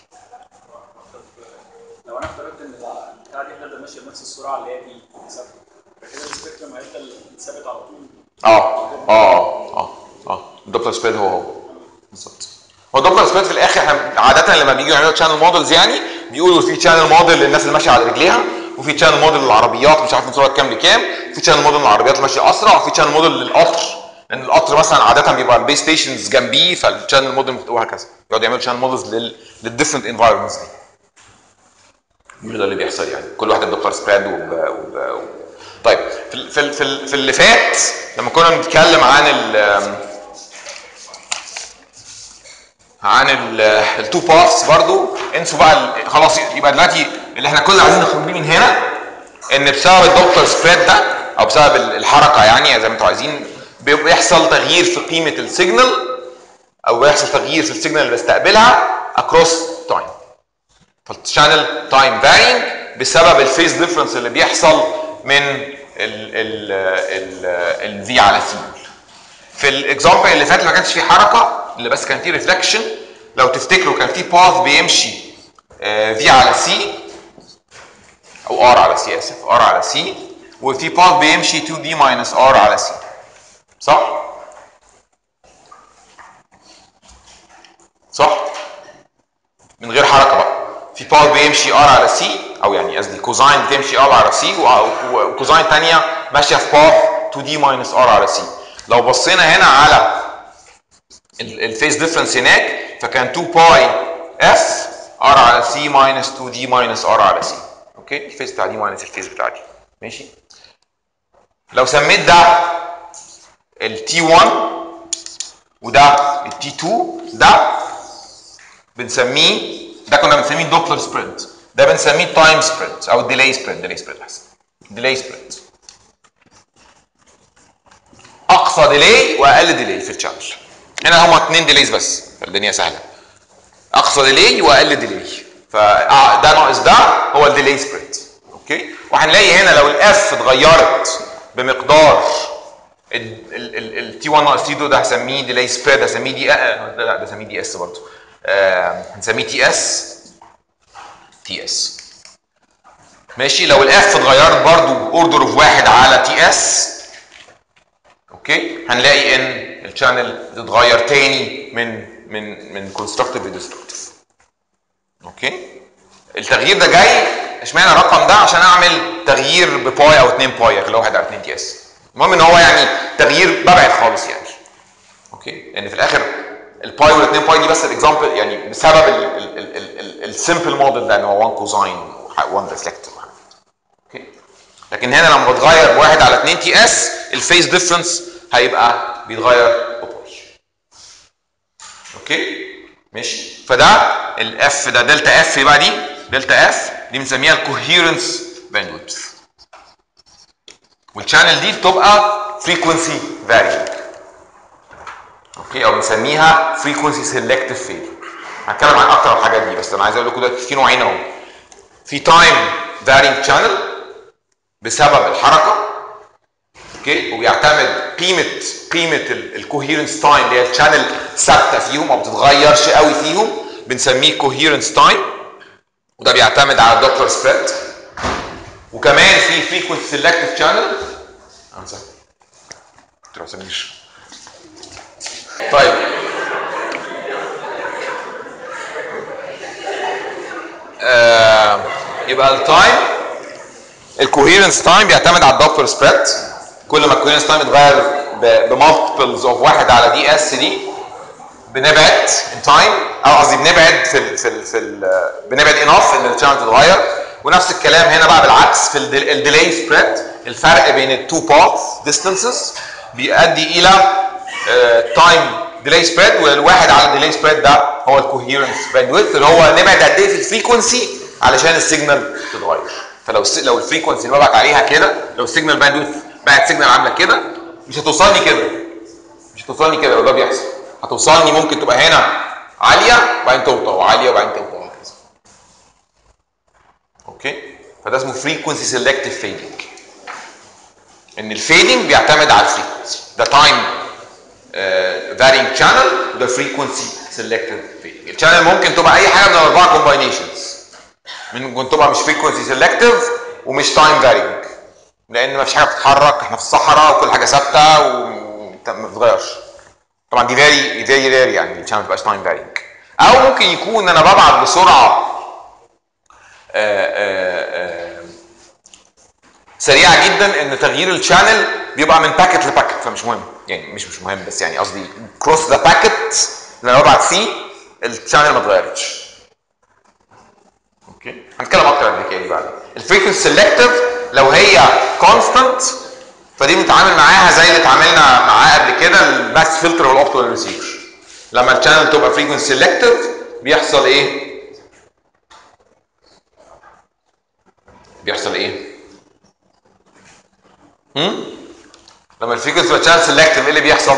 لو انا افترضت ان البتاعه دي هتفضل ماشيه بنفس السرعه اللي هي دي ثابته فكده السبيكترم هيفضل ثابت على طول
اه اه اه اه الدوبلر سبريد هو هو بالظبط هو الدوبلر سبريد في الاخر احنا عاده لما بييجوا يعملوا تشانل مودلز يعني بيقولوا في تشانل موديل للناس اللي ماشيه على رجليها وفي تشانل موديل للعربيات مش عارف من سرعه كام لكام في تشانل موديل للعربيات اللي ماشيه اسرع وفي تشانل موديل للقطر لان القطر مثلا عاده بيبقى البيس ستيشنز جنبيه فالتشانل موديل وهكذا يقعدوا يعملوا تشانل موديلز لل للديفرنت انفايرمنتس دي مش ده اللي بيحصل يعني كل واحد الدكتور سبريد وب... وب... وب... طيب في ال- في ال- في, ال- في اللي فات لما كنا بنتكلم عن ال عن التو باثs برضو انسوا بقى ال- خلاص يبقى دلوقتي اللي احنا كل اللي عايزين نخرج بيه من هنا ان بسبب الدكتور سبريد ده او بسبب ال- الحركه يعني زي ما انتوا عايزين بيحصل تغيير في قيمه السيجنال او بيحصل تغيير في السيجنال اللي بستقبلها across time فالشانل تايم فارينج بسبب الفيز ديفرنس اللي بيحصل من ال ال ال الفي على سي في الاكزامبل اللي فات اللي ما كانش فيه حركه اللي بس كان فيه ريفلكشن لو تفتكروا كان فيه باث بيمشي في على سي او ار على سي اسف ار على سي وفي باث بيمشي 2 دي ماينس ار على سي صح؟ صح؟ من غير حركه بقى في باث بيمشي ار على سي او يعني قصدي كوزاين بتمشي ار على سي وكوزاين ثانيه ماشيه في باث 2 دي ماينس ار على سي لو بصينا هنا على الفيس ديفرنس هناك فكان 2 باي اف ار على سي ماينس 2 دي ماينس ار على سي اوكي الفيس بتاع دي ماينس الفيس بتاع دي ماشي لو سميت ده التي 1 وده التي 2 ده بنسميه ده كنا بنسميه دوبلر سبرنت ده بنسميه تايم سبرنت او ديلي سبرنت ديلي سبرنت احسن ديلي سبرنت اقصى ديلي واقل ديلي في الشانل هنا هما اتنين ديليز بس فالدنيا سهله اقصى ديلي واقل ديلي فده ناقص ده هو الديلي سبرنت اوكي وهنلاقي هنا لو الاف اتغيرت بمقدار التي 1 ناقص تي 2 ده هسميه ديلي سبريد هسميه دي لا لا ده هسميه دي اس برضه آه، هنسميه تي اس تي اس ماشي لو الاف اتغيرت برضو اوردر اوف واحد على تي اس اوكي هنلاقي ان الشانل بتتغير تاني من من من كونستركتيف لديستركتيف اوكي التغيير ده جاي اشمعنى الرقم ده عشان اعمل تغيير بباي او 2 باي اللي هو 1 على 2 تي اس المهم ان هو يعني تغيير ببعد خالص يعني اوكي لان في الاخر الباي والاثنين باي دي بس الاكزامبل يعني بسبب السمبل موديل ده ان هو 1 كوزاين 1 ريفلكتور اوكي لكن هنا لما بتغير بواحد على 2 تي اس الفيز ديفرنس هيبقى بيتغير بباي اوكي ماشي فده الاف ده دلتا اف بقى دي دلتا اف دي بنسميها الكوهيرنس باندويث والشانل دي بتبقى فريكونسي فارينج اوكي او بنسميها فريكونسي سيلكتيف فيل هنتكلم عن اكتر الحاجات دي بس انا عايز اقول لكم دلوقتي في نوعين اهو في تايم فارينج شانل بسبب الحركه اوكي وبيعتمد قيمه قيمه الكوهيرنس تايم اللي هي الشانل ثابته فيهم ما بتتغيرش قوي فيهم بنسميه كوهيرنس تايم وده بيعتمد على الدوبلر سبريد وكمان في فريكونسي سيلكتيف شانل انسى تروح سميش طيب آه يبقى التايم الكوهيرنس تايم بيعتمد على الدوبلر سبريد كل ما الكوهيرنس تايم يتغير بمالتيبلز اوف واحد على دي اس دي بنبعد ان تايم او قصدي بنبعد في ال في ال في ال بنبعد انف ان الشانل تتغير ونفس الكلام هنا بقى بالعكس في الديلي سبريد الفرق بين التو باث ديستانسز بيؤدي الى تايم ديلي سبريد والواحد على الديلي سبريد ده هو الكوهيرنس باندويث اللي هو نبعد قد ايه في الفريكونسي علشان السيجنال تتغير فلو لو الفريكونسي اللي ببعت عليها كده لو السيجنال باندويث بعت سيجنال عامله كده مش هتوصلني كده مش هتوصلني كده وده بيحصل هتوصلني ممكن تبقى هنا عاليه وبعدين توطى وعاليه وبعدين توطى وهكذا اوكي فده اسمه فريكونسي سيلكتيف فيدنج ان الفيدنج بيعتمد على الفريكونسي ده تايم فارينج شانل وده فريكونسي سيلكتيف فيدنج الشانل ممكن تبقى اي حاجه من الاربعه كومباينيشنز ممكن تبقى مش فريكونسي سيلكتيف ومش تايم فارينج لان ما فيش حاجه بتتحرك احنا في الصحراء وكل حاجه ثابته وما بتتغيرش طبعا دي فيري فيري رير يعني الشانل ما تبقاش تايم فارينج او ممكن يكون انا ببعت بسرعه آآ آآ سريعه جدا ان تغيير الشانل بيبقى من باكت لباكت فمش مهم يعني مش مش مهم بس يعني قصدي كروس ذا باكت اللي انا ببعت فيه الشانل ما اتغيرتش اوكي هنتكلم اكتر عن الحكايه دي بعدين الفريكونسي سيلكتيف لو هي كونستانت فدي بنتعامل معاها زي اللي اتعاملنا معاه قبل كده الباس فلتر والاوبتيمال ريسيفر لما الشانل تبقى فريكونسي سيلكتيف بيحصل ايه؟ بيحصل ايه؟ هم؟ لما الفريكونسي تبقى شانل سيلكتيف ايه اللي بيحصل؟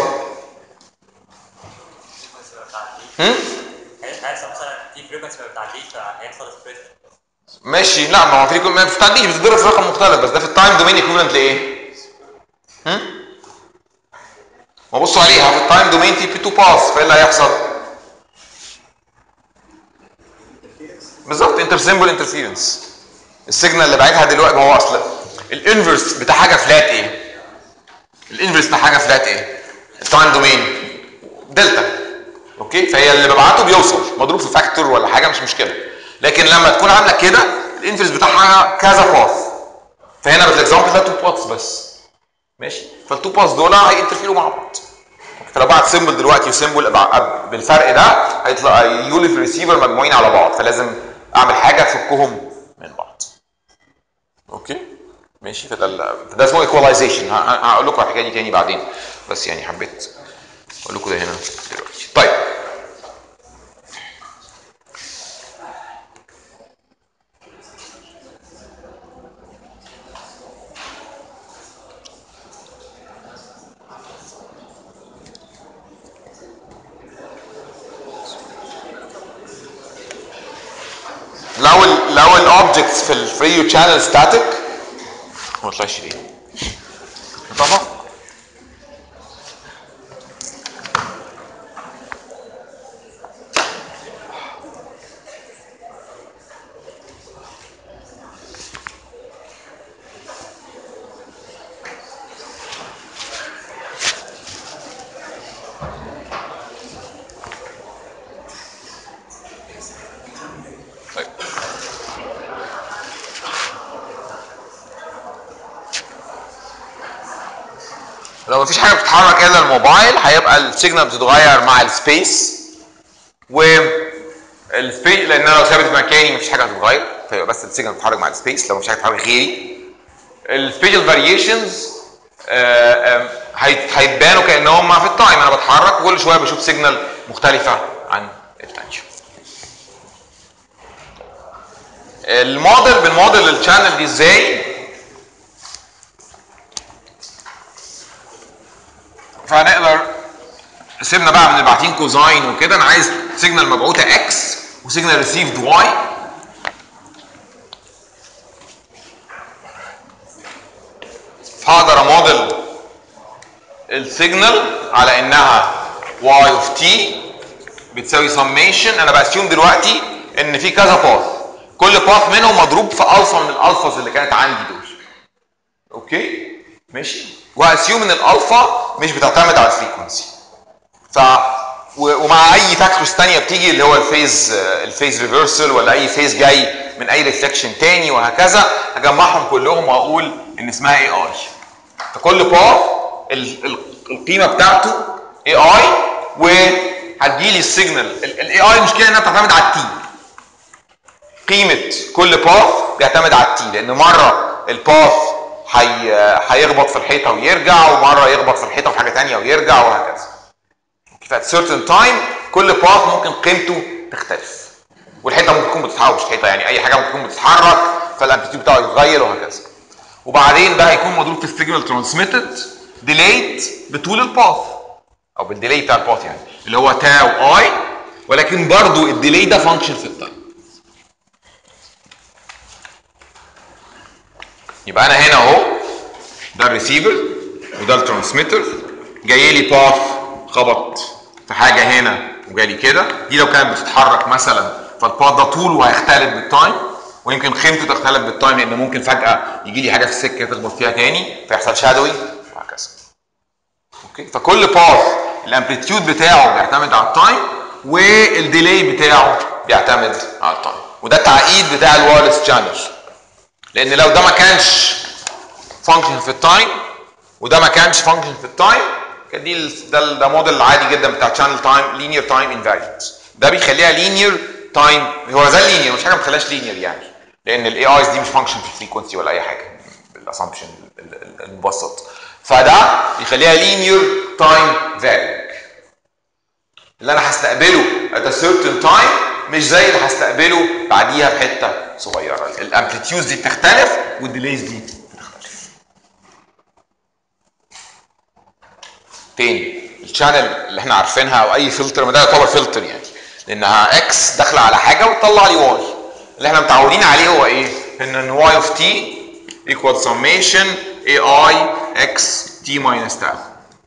هم؟
هيحصل مثلا في فريكونسي ما بتعديش فهيحصل سبريد
ماشي لا ما هو في ما بتعديش بتضرب في رقم مختلف بس ده في التايم دومين ايكويفالنت لايه؟ هم؟ ما بصوا عليها في التايم دومين في بي 2 باس فايه اللي هيحصل؟ بالظبط انتر سيمبل انترفيرنس السيجنال اللي بعتها دلوقتي ما هو اصلا الانفرس بتاع حاجه فلات ايه؟ الانفرس بتاع حاجه فلات ايه؟ التايم دومين دلتا اوكي فهي اللي ببعته بيوصل مضروب في فاكتور ولا حاجه مش مشكله لكن لما تكون عامله كده الانفرس بتاعها كذا باث فهنا بالاكزامبل ده 2 باثs بس ماشي فالتو باثs دول هينترفيروا مع بعض فلو بعت سيمبل دلوقتي وسيمبل بالفرق ده هيطلع يولي في الريسيفر مجموعين على بعض فلازم اعمل حاجه افكهم من بعض اوكي ماشي فده ال- فده اسمه ايكواليزيشن هقول لكم على الحكايه دي تاني بعدين بس يعني حبيت اقول لكم ده هنا دلوقتي طيب لو ال لو الاوبجكتس في الفري شانل ستاتيك ما طلعش ليه طبعا لو مفيش حاجه بتتحرك الا الموبايل هيبقى السيجنال بتتغير مع السبيس و السبيس لان انا لو ثابت في مكاني مفيش حاجه هتتغير فيبقى بس السيجنال بتتحرك مع السبيس لو مفيش حاجه بتتحرك غيري السبيشال فاريشنز هيتبانوا كانهم في التايم انا بتحرك وكل شويه بشوف سيجنال مختلفه عن الثانيه الموديل بنموديل الشانل دي ازاي فهنقدر سيبنا بقى من اللي باعتين كوزاين وكده انا عايز سيجنال مبعوثه اكس وسيجنال ريسيفد واي فهقدر اموديل السيجنال على انها واي اوف تي بتساوي سميشن انا باسيوم دلوقتي ان في كذا باث كل باث منهم مضروب في الفا من الالفاز اللي كانت عندي دول اوكي ماشي واسيوم ان الالفا مش بتعتمد على الفريكونسي ف و- ومع اي فاكتورز ثانيه بتيجي اللي هو الفيز الفيز ريفرسال ولا اي فيز جاي من اي ريفلكشن تاني وهكذا هجمعهم كلهم واقول ان اسمها اي اي فكل باث القيمه بتاعته اي اي وهتجيلي السيجنال الاي اي المشكله انها بتعتمد على التي قيمه كل باث بيعتمد على التي لان مره الباث هي هيخبط في الحيطه ويرجع ومره يخبط في الحيطه في حاجه ثانيه ويرجع وهكذا فات certain تايم كل باث ممكن قيمته تختلف والحيطه ممكن تكون بتتحرك مش حيطه يعني اي حاجه ممكن تكون بتتحرك فالامبليتيود بتاعه يتغير وهكذا وبعدين ده هيكون مضروب في السيجنال ترانسميتد ديليد بطول الباث او بالديلي بتاع الباث يعني اللي هو تاو اي ولكن برضو الديلي ده فانكشن في التايم يبقى انا هنا اهو ده الريسيفر وده الترانسميتر جاي لي باث خبط في حاجه هنا وجالي كده دي لو كانت بتتحرك مثلا فالباث ده طوله هيختلف بالتايم ويمكن قيمته تختلف بالتايم لان ممكن فجاه يجي لي حاجه في السكه تخبط فيها تاني فيحصل شادوي وهكذا اوكي فكل باث الامبليتيود بتاعه بيعتمد على التايم والديلي بتاعه بيعتمد على التايم وده التعقيد بتاع الوايرلس شانل لان لو ده ما كانش فانكشن في التايم وده ما كانش فانكشن في التايم كان دي ال- ده ال- ده موديل عادي جدا بتاع شانل تايم لينير تايم انفاريانت ده بيخليها لينير تايم هو زي اللينير مش حاجه ما بتخليهاش لينير يعني لان الاي ايز دي مش فانكشن في الفريكونسي ولا اي حاجه بالاسامبشن المبسط فده بيخليها لينير تايم فارينج اللي انا هستقبله at a certain time مش زي اللي هستقبله بعديها بحته صغيره الامبليتيودز دي بتختلف والديليز دي بتختلف تاني الشانل اللي احنا عارفينها او اي فلتر ما ده يعتبر فلتر يعني لانها اكس داخله على حاجه وتطلع لي واي اللي احنا متعودين عليه هو ايه؟ ان واي اوف تي equal summation ai x t minus tau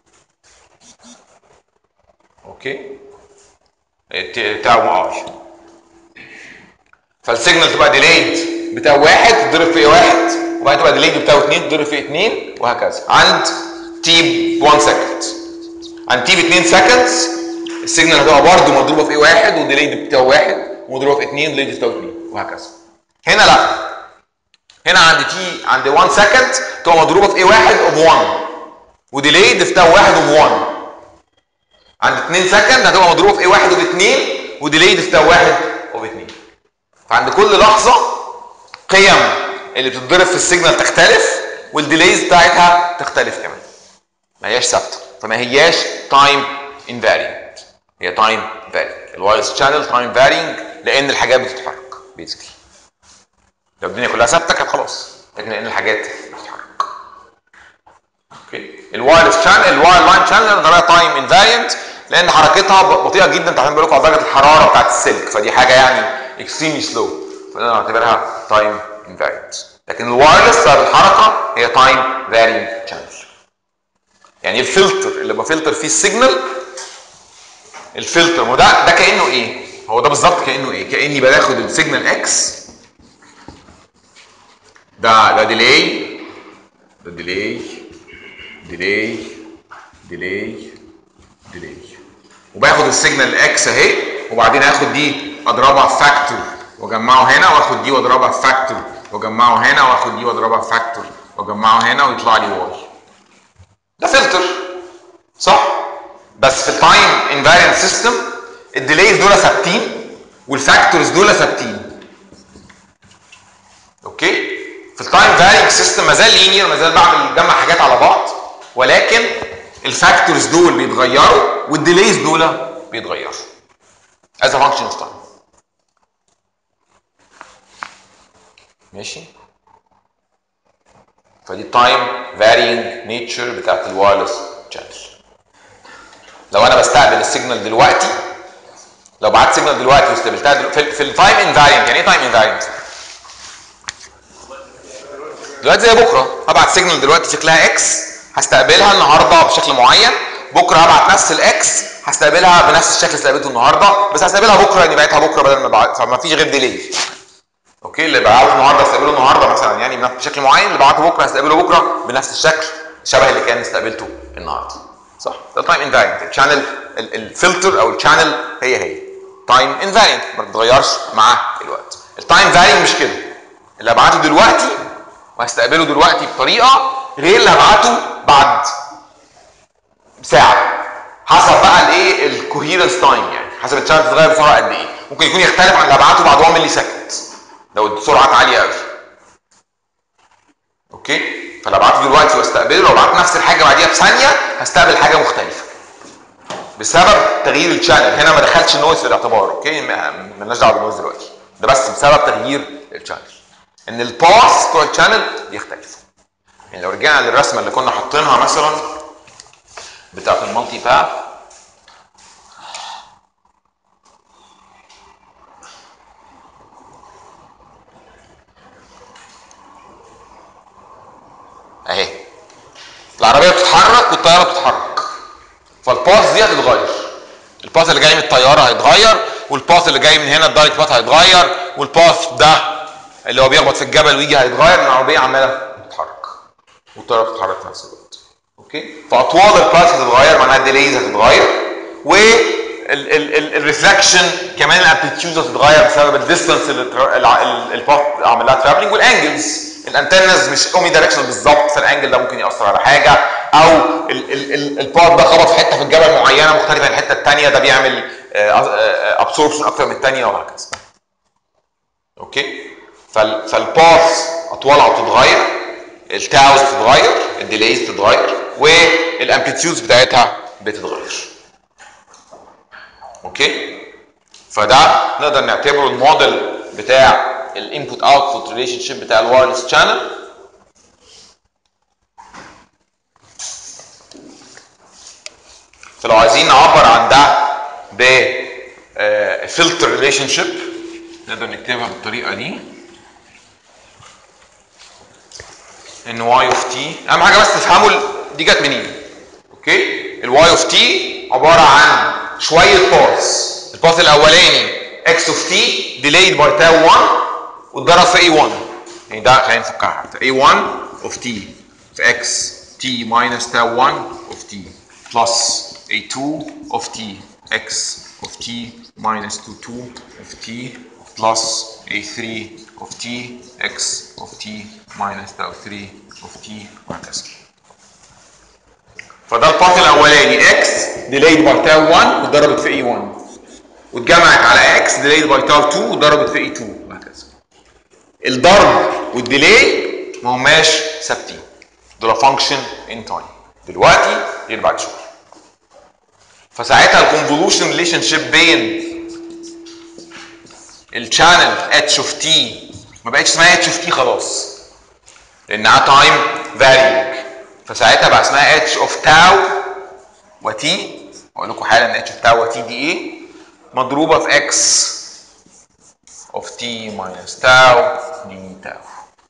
اوكي ت- تاو اي فالسيجنال تبقى ديليد بتاع واحد تضرب في واحد وبعدين تبقى ديليد بتاع اثنين تضرب في اثنين وهكذا عند تي ب 1 سكند عند تي ب 2 سكندز السيجنال هتبقى برضه مضروبه في واحد وديليد بتاع واحد ومضروبه في اثنين وديليد بتاع اثنين وهكذا هنا لا هنا عند تي عند 1 سكند تبقى مضروبه في ايه واحد اوف 1 وديليد في تاو واحد اوف 1 عند 2 سكند هتبقى مضروبه في ايه واحد اوف 2 وديليد في تاو واحد اوف 2 فعند كل لحظه قيم اللي بتتضرب في السيجنال تختلف والديليز بتاعتها تختلف كمان ما هياش ثابته فما هياش تايم انفارينج هي تايم فارينج الوايرلس شانل تايم فارينج لان الحاجات بتتحرك بيزكلي لو الدنيا كلها ثابته كانت خلاص لكن لان الحاجات بتتحرك اوكي الوايرلس شانل الواير لاين شانل ده تايم انفارينت لان حركتها ب- بطيئه جدا تعتمد بالكم على درجه الحراره بتاعت السلك فدي حاجه يعني اكستريملي سلو فانا نعتبرها تايم انفارينت لكن الوايرلس بسبب الحركه هي تايم فارينج شانل يعني الفلتر اللي بفلتر فيه السيجنال الفلتر ما هو ده ده كانه ايه؟ هو ده بالظبط كانه ايه؟ كاني باخد السيجنال اكس ده ده ديلي ده ديلي ديلي ديلي ديلي وباخد السيجنال اكس اهي وبعدين اخد دي اضربها في فاكتور واجمعه هنا واخد دي واضربها في فاكتور واجمعه هنا واخد دي واضربها في فاكتور واجمعه هنا ويطلع لي واي ده فلتر بس في التايم انفاريانت سيستم الديليز دول ثابتين والفاكتورز دول ثابتين اوكي في التايم فارينج سيستم ما زال لينير ما زال بعمل جمع حاجات على بعض ولكن الفاكتورز دول بيتغيروا والديليز دول بيتغيروا as a function of time ماشي فدي التايم فارينج نيتشر بتاعت الوايرلس شانل لو انا بستقبل السيجنال دلوقتي لو بعت سيجنال دلوقتي واستقبلتها دلوقتي في, في التايم انفارينج يعني ايه تايم انفارينج؟ دلوقتي زي بكره هبعت سيجنال دلوقتي شكلها اكس هستقبلها النهارده بشكل معين بكره هبعت نفس الاكس هستقبلها بنفس الشكل اللي استقبلته النهارده بس هستقبلها بكره يعني بعتها بكره بدل ما بعت فما فيش غير ديلي اوكي اللي بعته النهارده استقبله النهارده مثلا يعني بشكل معين اللي بعته بكره هستقبله بكره بنفس الشكل شبه اللي كان استقبلته النهارده صح ده تايم انفارينت الشانل الفلتر او الشانل هي هي تايم انفارينت ما بتتغيرش مع الوقت التايم فارينج مش كده اللي هبعته دلوقتي وهستقبله دلوقتي بطريقه غير اللي هبعته بعد ساعه حسب بقى الايه الكوهيرنس تايم يعني حسب الشانل بتتغير بسرعه قد ايه ممكن يكون يختلف عن اللي هبعته بعد 1 ملي سكند لو السرعه عاليه قوي اوكي فلو ابعته دلوقتي واستقبله لو بعت نفس الحاجه بعديها بثانيه هستقبل حاجه مختلفه بسبب تغيير الشانل هنا ما دخلش النويز في الاعتبار اوكي مالناش دعوه بالنويز دلوقتي ده بس بسبب تغيير الشانل ان الباس بتوع الشانل بيختلفوا يعني لو رجعنا للرسمه اللي كنا حاطينها مثلا بتاعت المالتي باث اهي العربيه بتتحرك والطياره بتتحرك فالباث دي هتتغير الباث اللي جاي من الطياره هيتغير والباث اللي جاي من هنا الدايركت باث هيتغير والباث ده اللي هو بيخبط في الجبل ويجي هيتغير لان العربيه عماله تتحرك والطياره بتتحرك في نفس الوقت اوكي فاطوال الباث هتتغير معناها الديليز هتتغير و الريفلكشن كمان الامبليتيود هتتغير بسبب الديستانس اللي الباث عمل لها ترافلنج والانجلز الانتنز مش اومي دايركشن بالظبط فالانجل ده ممكن ياثر على حاجه او الباث ده خبط في حته في الجبل معينه مختلفه عن الحته الثانيه ده بيعمل ابسوربشن اكتر من الثانيه وهكذا اوكي فالباث اطوالها بتتغير التاوز بتتغير الديليز بتتغير والامبليتيودز بتاعتها بتتغير اوكي فده نقدر نعتبره الموديل بتاع الانبوت اوتبوت ريليشن شيب بتاع الوايرلس شانل فلو عايزين نعبر عن ده ب فلتر ريليشن شيب نقدر نكتبها بالطريقه دي ان واي اوف تي اهم حاجه بس تفهموا دي جت منين اوكي الواي اوف تي عباره عن شويه باث الباث الاولاني اكس اوف تي ديليد باي تاو 1 واتضرب في اي 1 يعني ده خلينا نفكها حتى اي 1 اوف تي في اكس تي ماينس تاو 1 اوف تي بلس اي 2 اوف تي اكس اوف تي ماينس 2 2 اوف تي بلس اي 3 اوف تي اكس اوف تي ماينس تاو 3 اوف تي وهكذا فده الباث الاولاني اكس ديليد باي تاو 1 واتضربت في اي 1 واتجمعت على اكس ديليد باي تاو 2 وضربت في اي 2 وهكذا الضرب والديلي ما هماش ثابتين دول فانكشن ان تايم دلوقتي غير بعد شويه فساعتها الكونفولوشن ريليشن شيب بين الشانل اتش اوف تي ما بقتش اسمها اتش اوف تي خلاص لانها تايم فارينج فساعتها بقى اسمها اتش اوف تاو وتي اقول لكم حالا ان اتش اوف تاو وتي دي ايه مضروبه في اكس اوف تي ماينس تاو دي تاو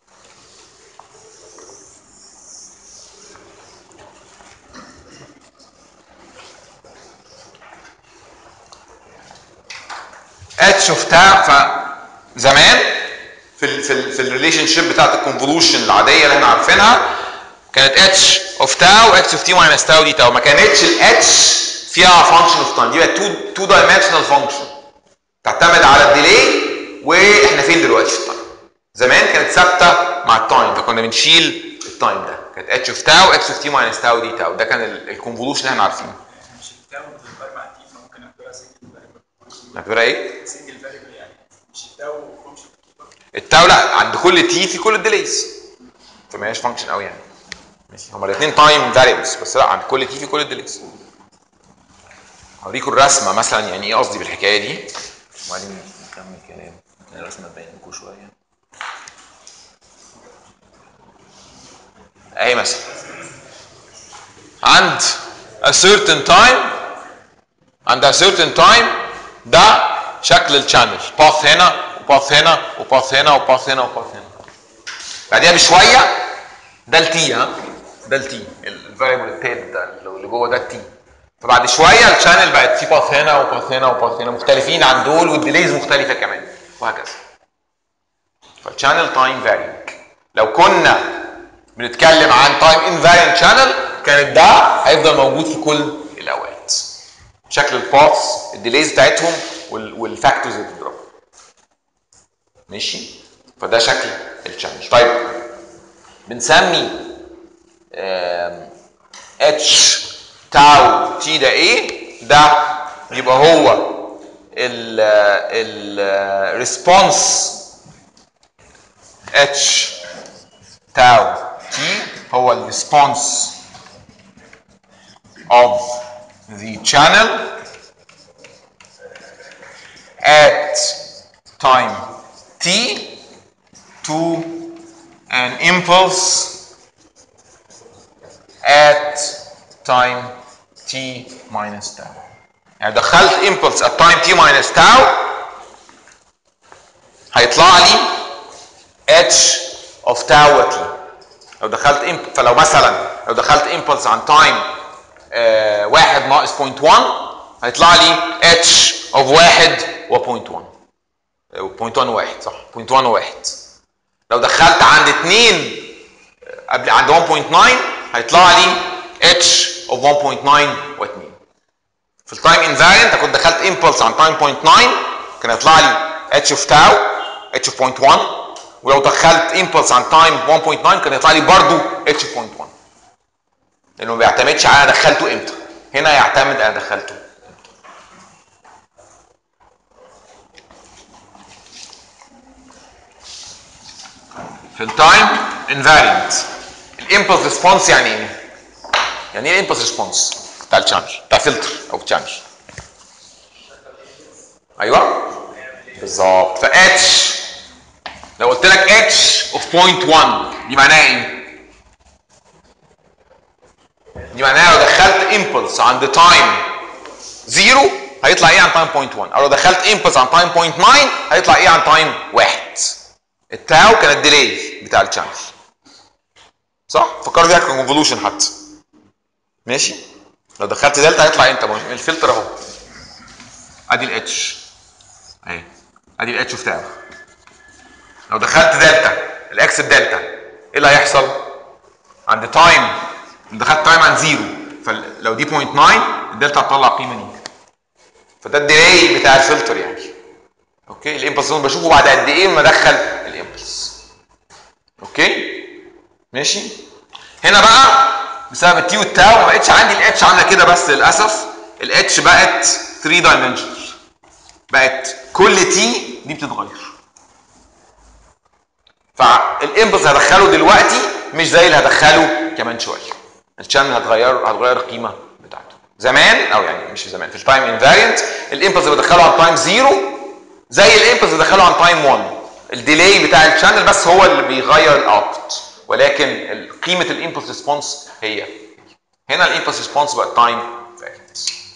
اتش اوف تاو فزمان في ال في ال في الريليشن شيب بتاعت الكونفولوشن العاديه اللي احنا عارفينها كانت اتش اوف تاو اكس اوف تي ماينس تاو دي تاو ما كانتش الاتش فيها فانكشن اوف تايم دي بقت تو تو دايمنشنال فانكشن تعتمد على الديلي واحنا فين دلوقتي في التايم زمان كانت ثابته مع التايم فكنا بنشيل التايم ده كانت اتش اوف تاو اكس اوف تي ماينس تاو دي تاو ده كان الكونفولوشن اللي احنا عارفينه
مش التاو
نعتبرها ايه؟
سنجل فاريبل يعني مش التاو فانكشن
التاو لا عند كل تي في كل الديليز فما هياش فانكشن قوي يعني ماشي هما الاثنين تايم فاريبلز بس لا عند كل تي في كل الديليز هوريكم الرسمه مثلا يعني ايه قصدي بالحكايه دي وبعدين نكمل كلام الرسمه تبين لكم شويه اهي مثلا عند a certain time عند a certain time ده شكل الشانل باث هنا وباث هنا وباث هنا وباث هنا وباث هنا بعديها بشويه ده التي ها ده التي الفاريبل التالت ده اللي جوه ده التي فبعد شويه الشانل بقت في باث هنا وباث هنا وباث هنا مختلفين عن دول والديليز مختلفه كمان وهكذا فالشانل تايم فارينج لو كنا بنتكلم عن تايم انفارينت شانل كانت ده هيفضل موجود في كل الاوقات شكل الباثs الديليز بتاعتهم والفاكتورز اللي بتضرب ماشي فده شكل الشانل طيب بنسمي اتش تاو تي ده ايه ده يبقى هو ال ال ريسبونس اتش تاو تي هو الريسبونس of the channel at time t to an impulse at time t minus tau يعني دخلت impulse at time t minus tau هيطلع لي h of tau t لو دخلت imp... فلو مثلا لو دخلت impulse عن time آه واحد ناقص 0.1 هيطلع لي h of واحد و 0.1 0.1 واحد صح 0.1 واحد لو دخلت عند 2 قبل عند 1.9 هيطلع لي h of 1.9 و 2 في التايم انفارينت كنت دخلت امبلس عن تايم 0.9 كان هيطلع لي h of tau h of 0.1 ولو دخلت امبلس عن تايم 1.9 كان يطلع لي برضه h of 0.1 لانه ما بيعتمدش على انا دخلته امتى هنا يعتمد انا دخلته امتى في التايم انفارينت الامبلس ريسبونس يعني ايه؟ يعني ايه الامبلس ريسبونس بتاع الشانل بتاع فلتر او شانل ايوه بالظبط ف اتش لو قلت لك اتش اوف 0.1 دي معناها ايه؟ دي معناها لو دخلت امبلس عند تايم 0 هيطلع ايه عن تايم 0.1 او لو دخلت امبلس عن تايم 0.9 هيطلع ايه عن تايم 1 التاو كان الديلي بتاع الشانل صح؟ فكروا فيها كونفولوشن حتى ماشي؟ لو دخلت دلتا هيطلع امتى؟ الفلتر اهو ادي الاتش اهي ادي الاتش بتاعه لو دخلت دلتا الاكس بدلتا ايه اللي هيحصل؟ عند تايم دخلت تايم عن زيرو فلو دي 0.9 الدلتا هتطلع قيمه دي فده الديلي بتاع الفلتر يعني اوكي الامبلس اللي بشوفه بعد قد ايه ما ادخل الامبلس اوكي ماشي هنا بقى بسبب التي والتاو ما بقتش عندي الاتش عامله كده بس للاسف الاتش بقت 3 دايمنشنال بقت كل تي دي بتتغير فالامبلس هدخله دلوقتي مش زي اللي هدخله كمان شويه الشانل هتغير هتغير القيمه بتاعته زمان او يعني مش زمان في التايم انفارينت الامبلس اللي بدخله عن تايم 0 زي الامبلس اللي دخله عن تايم 1 الديلي بتاع الشانل بس هو اللي بيغير الاوتبوت ولكن قيمه الامبلس ريسبونس هي هنا الامبلس ريسبونس بقى تايم فارينت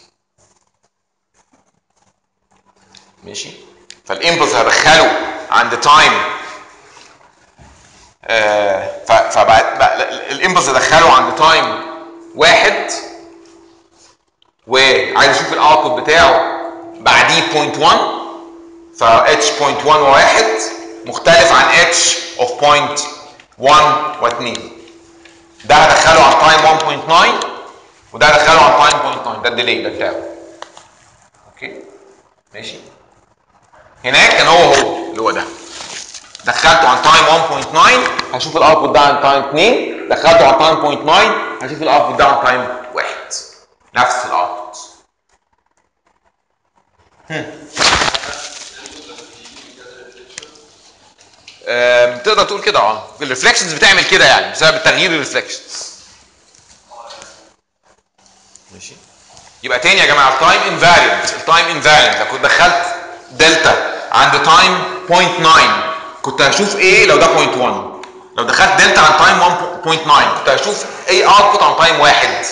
ماشي فالامبلس هدخله عند تايم آه فبقى الامبلس ادخله عند تايم واحد وعايز اشوف الاوتبوت بتاعه بعديه 0.1 ف h 0.1 وواحد مختلف عن h of 0.1 و2 ده هدخله عن تايم 1.9 وده هدخله عن تايم 0.9 ده الديلي ده بتاعه اوكي ماشي هناك كان هو هو اللي هو ده دخلته عن تايم 1.9 هشوف الاوتبوت ده عن تايم 2 دخلته عن تايم 0.9 هشوف الاوتبوت ده عن تايم 1 نفس الاوتبوت آم، تقدر تقول كده اه الريفلكشنز بتعمل كده يعني بسبب تغيير الريفلكشنز ماشي يبقى تاني يا جماعه التايم انفاريانت التايم انفاريانت لو كنت دخلت دلتا عند تايم 0.9 كنت هشوف ايه لو ده 0.1 لو دخلت دلتا عند تايم 1.9 كنت هشوف ايه اوتبوت عن تايم واحد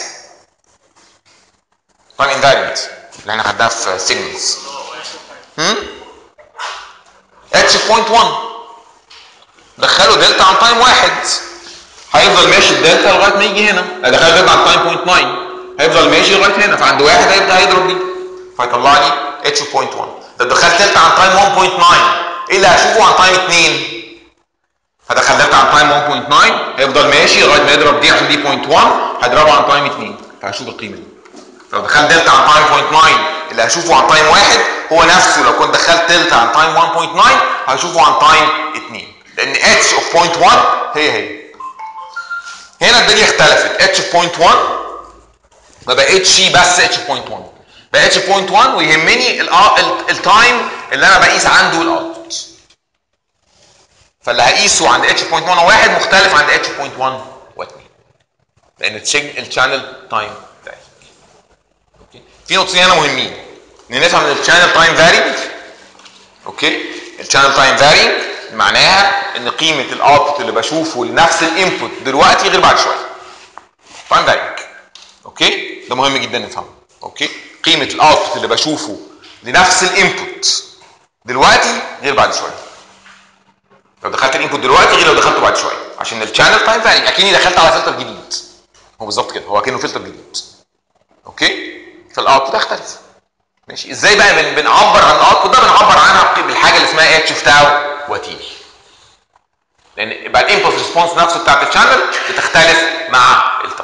تايم انفاريانت اللي احنا خدناها في سيجنالز هم اتش 0.1 دخلوا دلتا عن تايم واحد هيفضل ماشي الدلتا لغايه ما يجي هنا لا دخل دلتا عن تايم 0.9 هيفضل ماشي لغايه هنا فعند واحد هيبدا هيضرب دي فيطلع لي اتش 0.1 لو دخلت دلتا عن تايم 1.9 ايه اللي هشوفه عن تايم 2 هدخل دلتا عن تايم 1.9 هيفضل ماشي لغايه ما يضرب دي عشان دي 0.1 هيضربه عن تايم 2 فهشوف القيمه دي لو دخلت دلتا عن تايم 0.9 اللي هشوفه عن تايم واحد هو نفسه لو كنت دخلت دلتا عن تايم 1.9 هشوفه عن تايم 2 لان اتش اوف 0.1 هي هي هنا الدنيا اختلفت اتش اوف 0.1 ما بقتش بس اتش 0.1 بقى اتش 0.1 ويهمني التايم اللي انا بقيس عنده الاوتبوت فاللي هقيسه عند اتش 0.1 واحد مختلف عند اتش 0.1 و2 لان الشانل تايم اوكي في نقطتين هنا مهمين ان نفهم ان الشانل تايم فاري اوكي الشانل تايم فاري معناها ان قيمه الاوتبوت اللي بشوفه لنفس الانبوت دلوقتي غير بعد شويه تايم فاري اوكي ده مهم جدا نفهمه اوكي قيمه الاوتبوت اللي بشوفه لنفس الانبوت دلوقتي غير بعد شويه لو دخلت الانبوت دلوقتي غير لو دخلته بعد شويه عشان الشانل تايم فاري اكني دخلت على فلتر جديد هو بالظبط كده هو كانه فلتر جديد اوكي فالاوتبوت هيختلف ماشي ازاي بقى بن بنعبر عن الاوتبوت ده بنعبر عنها بالحاجه اللي اسمها اتش اوف تاو وتي لان يبقى الامبلس ريسبونس نفسه بتاعت الشانل بتختلف مع التايم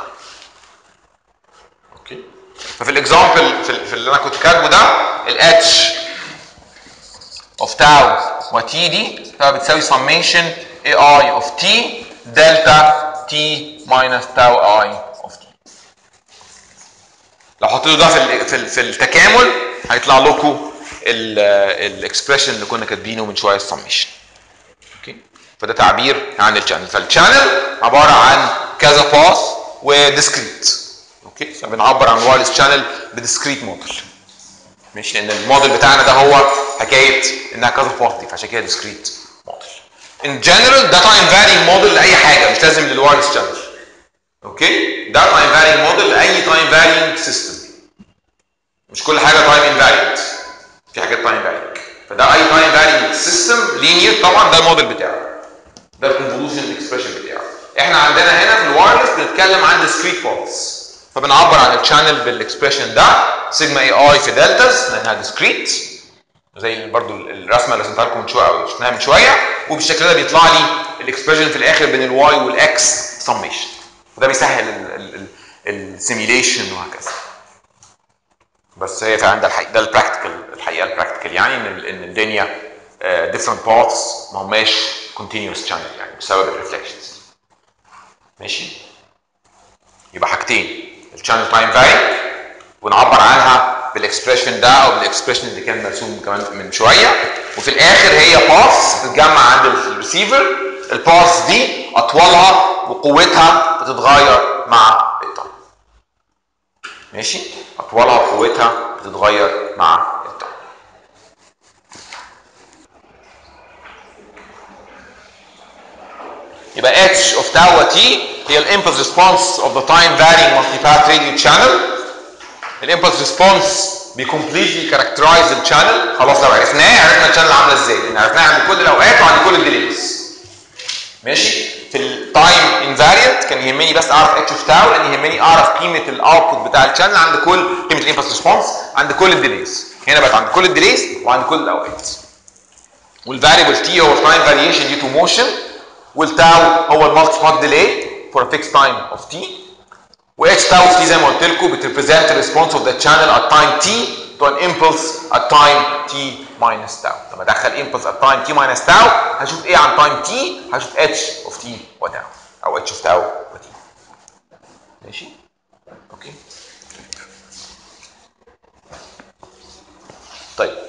اوكي ففي الاكزامبل في, في اللي انا كنت كاتبه ده الاتش اوف تاو وتي دي بتساوي سميشن اي اي اوف تي دلتا تي ماينس تاو اي اوف تي لو حطيتوا ده في ال- في ال- في التكامل هيطلع لكم الاكسبريشن اللي كنا كاتبينه من شويه السميشن اوكي فده تعبير عن الشانل فالشانل عباره عن كذا باث وديسكريت اوكي فبنعبر عن وايرلس شانل بديسكريت موديل مش لان الموديل بتاعنا ده هو حكايه انها كذا باث دي فعشان كده ديسكريت موديل ان جنرال ده تايم فارينج موديل لاي حاجه مش لازم للوايرلس شانل اوكي ده تايم فارينج موديل لاي تايم فارينج سيستم مش كل حاجه تايم انفارينت في حاجات تايم فارينج فده اي تايم فارينج سيستم لينير طبعا ده الموديل بتاعه ده الكونفولوشن اكسبريشن بتاعه احنا عندنا هنا في الوايرلس بنتكلم عن ديسكريت بارتس فبنعبر عن الشانل بالاكسبريشن ده سيجما اي اي في دلتاز لانها ديسكريت زي برضو الرسمه اللي رسمتها لكم من شويه او شفناها من شويه وبالشكل ده بيطلع لي الاكسبريشن في الاخر بين الواي والاكس سميشن وده بيسهل السيميليشن وهكذا بس هي فعلا ده الحقيقه ده البراكتيكال الحقيقه البراكتيكال يعني ان ال- ان الدنيا ديفرنت باثس ما هماش كونتينوس شانل يعني بسبب الريفلكشنز ماشي يبقى حاجتين الشانل تايم فاري ونعبر عنها بالاكسبريشن ده او بالاكسبريشن اللي كان مرسوم كمان من شويه وفي الاخر هي باث بتتجمع عند الريسيفر الباث دي اطولها وقوتها بتتغير مع التايم ماشي اطولها وقوتها بتتغير مع التايم يبقى h of tau t هي الامبلس ريسبونس of the time varying multipath radio channel الامبلس ريسبونس بيكمبليتلي كاركترايز الشانل خلاص لو عرفناه عرفنا الشانل عامله ازاي لان عرفناها عند كل الاوقات وعند كل الديليز ماشي في التايم انفاريانت كان يهمني بس اعرف اتش اوف تاو لان يهمني اعرف قيمه الاوتبوت بتاع الشانل عند كل قيمه الامبلس ريسبونس عند كل الديليز هنا بقت عند كل الديليز وعند كل الاوقات والفاريبل تي هو التايم فاريشن ديو تو موشن والتاو هو المالتي بات ديلي فور ا فيكس تايم اوف تي واتش تاو تي زي ما قلت لكم بتريبريزنت الريسبونس اوف ذا شانل ات تايم تي تو ان امبلس ات تايم تي ماينس تاو لما ادخل امبلس ات تايم تي ماينس تاو هشوف ايه عن تايم تي هشوف اتش اوف تي وتاو او اتش اوف تاو وتي ماشي اوكي طيب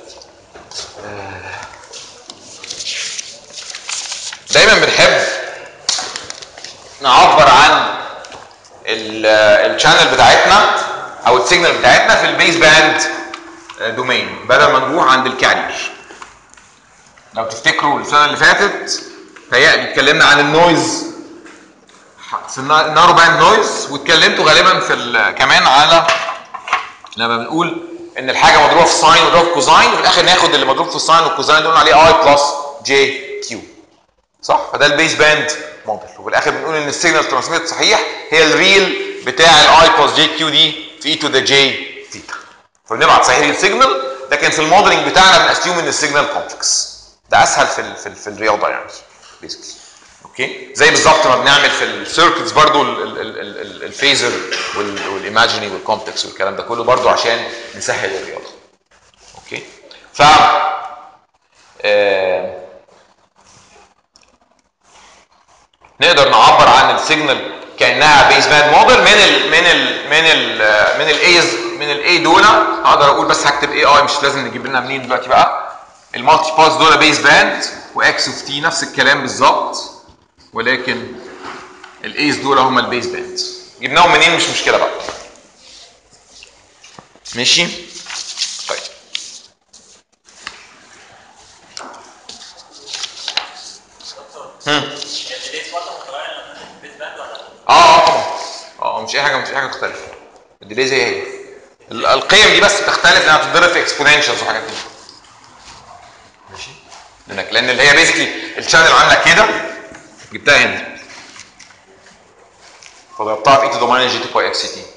الشانل بتاعتنا او السيجنال بتاعتنا في البيس باند دومين بدل ما نروح عند الكارير لو تفتكروا السنه اللي فاتت تهيألي اتكلمنا عن النويز في النارو باند نويز واتكلمتوا غالبا في ال- كمان على لما بنقول ان الحاجه مضروبه في ساين ومضروبه في كوزاين وفي الاخر ناخد اللي مضروب في الساين والكوزاين دول عليه اي بلس جي كيو صح فده البيس باند موديل وفي الاخر بنقول ان السيجنال ترانسميت صحيح هي الريل بتاع الاي بلس جي كيو دي في اي تو ذا جي ثيتا فبنبعت صحيح السيجنال لكن في الموديلنج بتاعنا بنأسيوم ان السيجنال كومبلكس ده اسهل في ال في, ال في الرياضه يعني بيسكلي اوكي زي بالظبط ما بنعمل في السيركتس برضو ال- ال- ال- ال- ال- الفيزر وال- والايماجيني والكومبلكس والكلام ده كله برضو عشان نسهل الرياضه اوكي ف آه، نقدر نعبر عن السيجنال كانها بيس باند موديل من ال من ال من ال من الايز من الاي دول اقدر اقول بس هكتب اي اي مش لازم نجيب لنا منين دلوقتي بقى المالتي باس دول بيس باند واكس اوف تي نفس الكلام بالظبط ولكن الايز دول هم البيس باند جبناهم منين مش مشكله بقى ماشي طيب هم.
الديليز برضه متغير لما في البيت باند ولا
اه اه طبعا اه مش اي حاجه مش اي حاجه مختلفه الديلي زي هي ال- القيم دي بس بتختلف لانها بتتضرب في اكسبوننشالز وحاجات كده ماشي لانك لان اللي هي بيزيكلي الشانل عامله كده جبتها هنا فضربتها في اي تو ذا ماينس جي 2 باي اكس تي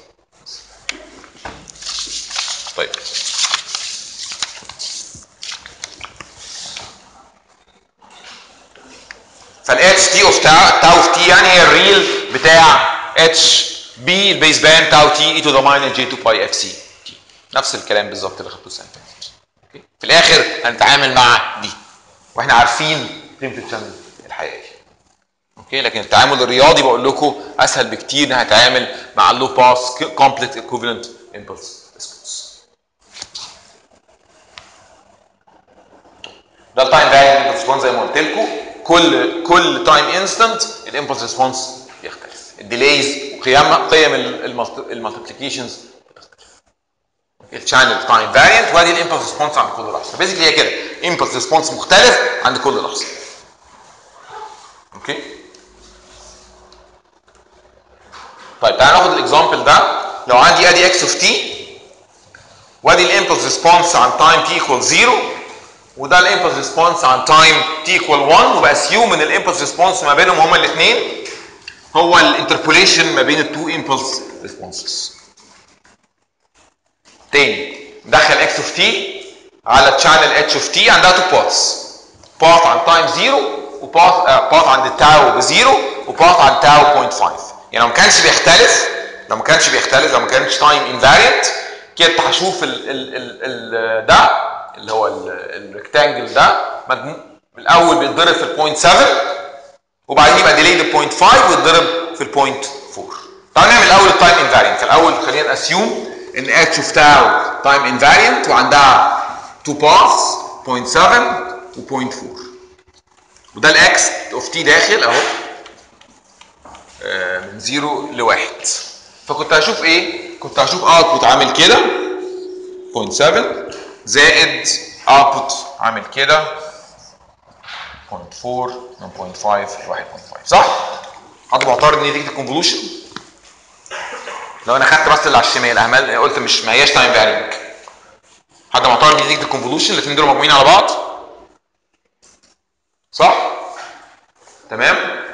طيب فالاتش تي اوف تاو تاو اوف تي يعني هي الريل بتاع اتش بي البيس باند تاو تي اي تو ذا ماينس جي 2 باي اف سي تي نفس الكلام بالظبط اللي خدته السنه اللي فاتت. أوكي؟ في الاخر هنتعامل مع دي واحنا عارفين قيمه الشانل الحقيقيه اوكي لكن التعامل الرياضي بقول لكم اسهل بكتير ان هتعامل مع اللو باس كومبليت ايكوفالنت امبلس ريسبونس ده التايم فارينج امبلس ريسبونس زي ما قلت لكم كل كل تايم انستنت الامبلس ريسبونس بيختلف الديليز وقيم قيم المالتيبليكيشنز الشانل تايم فارينت وادي الامبلس ريسبونس عند كل لحظه بيزيكلي هي كده امبلس ريسبونس مختلف عند كل لحظه اوكي طيب تعالى ناخد الاكزامبل ده لو عندي ادي اكس اوف تي وادي الامبلس ريسبونس عن تايم تي ايكوال 0 وده الامبلس ريسبونس عن تايم تي ايكوال 1 وباسيوم ان الامبلس ريسبونس ما بينهم هما الاثنين هو الانتربوليشن ما بين التو امبلس ريسبونسز تاني ندخل اكس اوف تي على تشانل اتش اوف تي عندها تو بارتس بارت عن تايم 0 وبارت بارت عند التاو بزيرو وبارت عند تاو 0.5 يعني لو ما كانش بيختلف لو ما كانش بيختلف لو ما كانش تايم انفاريانت كده هشوف ال ال ال ال ده اللي هو الريكتانجل ده مجموع الاول بيتضرب في البوينت 7 وبعدين يبقى ديليد ب 0.5 ويتضرب في البوينت 4 تعالوا نعمل الاول التايم انفاريانت فالاول خلينا ناسيوم ان اتش اوف تاو تايم انفاريانت وعندها 2 باث 0.7 و 0.4 وده الاكس اوف تي داخل اهو آه، من 0 لواحد فكنت هشوف ايه؟ كنت هشوف اوتبوت عامل كده 0.7 زائد اوتبوت عامل كده 0.4 من 0.5 ل 1.5 صح؟ حد معترض ان دي الكونفولوشن؟ لو انا خدت بس اللي على الشمال اهمل قلت مش ما هياش تايم فارينج حد معترض ان دي الكونفولوشن الاثنين دول مجموعين على بعض؟ صح؟ تمام؟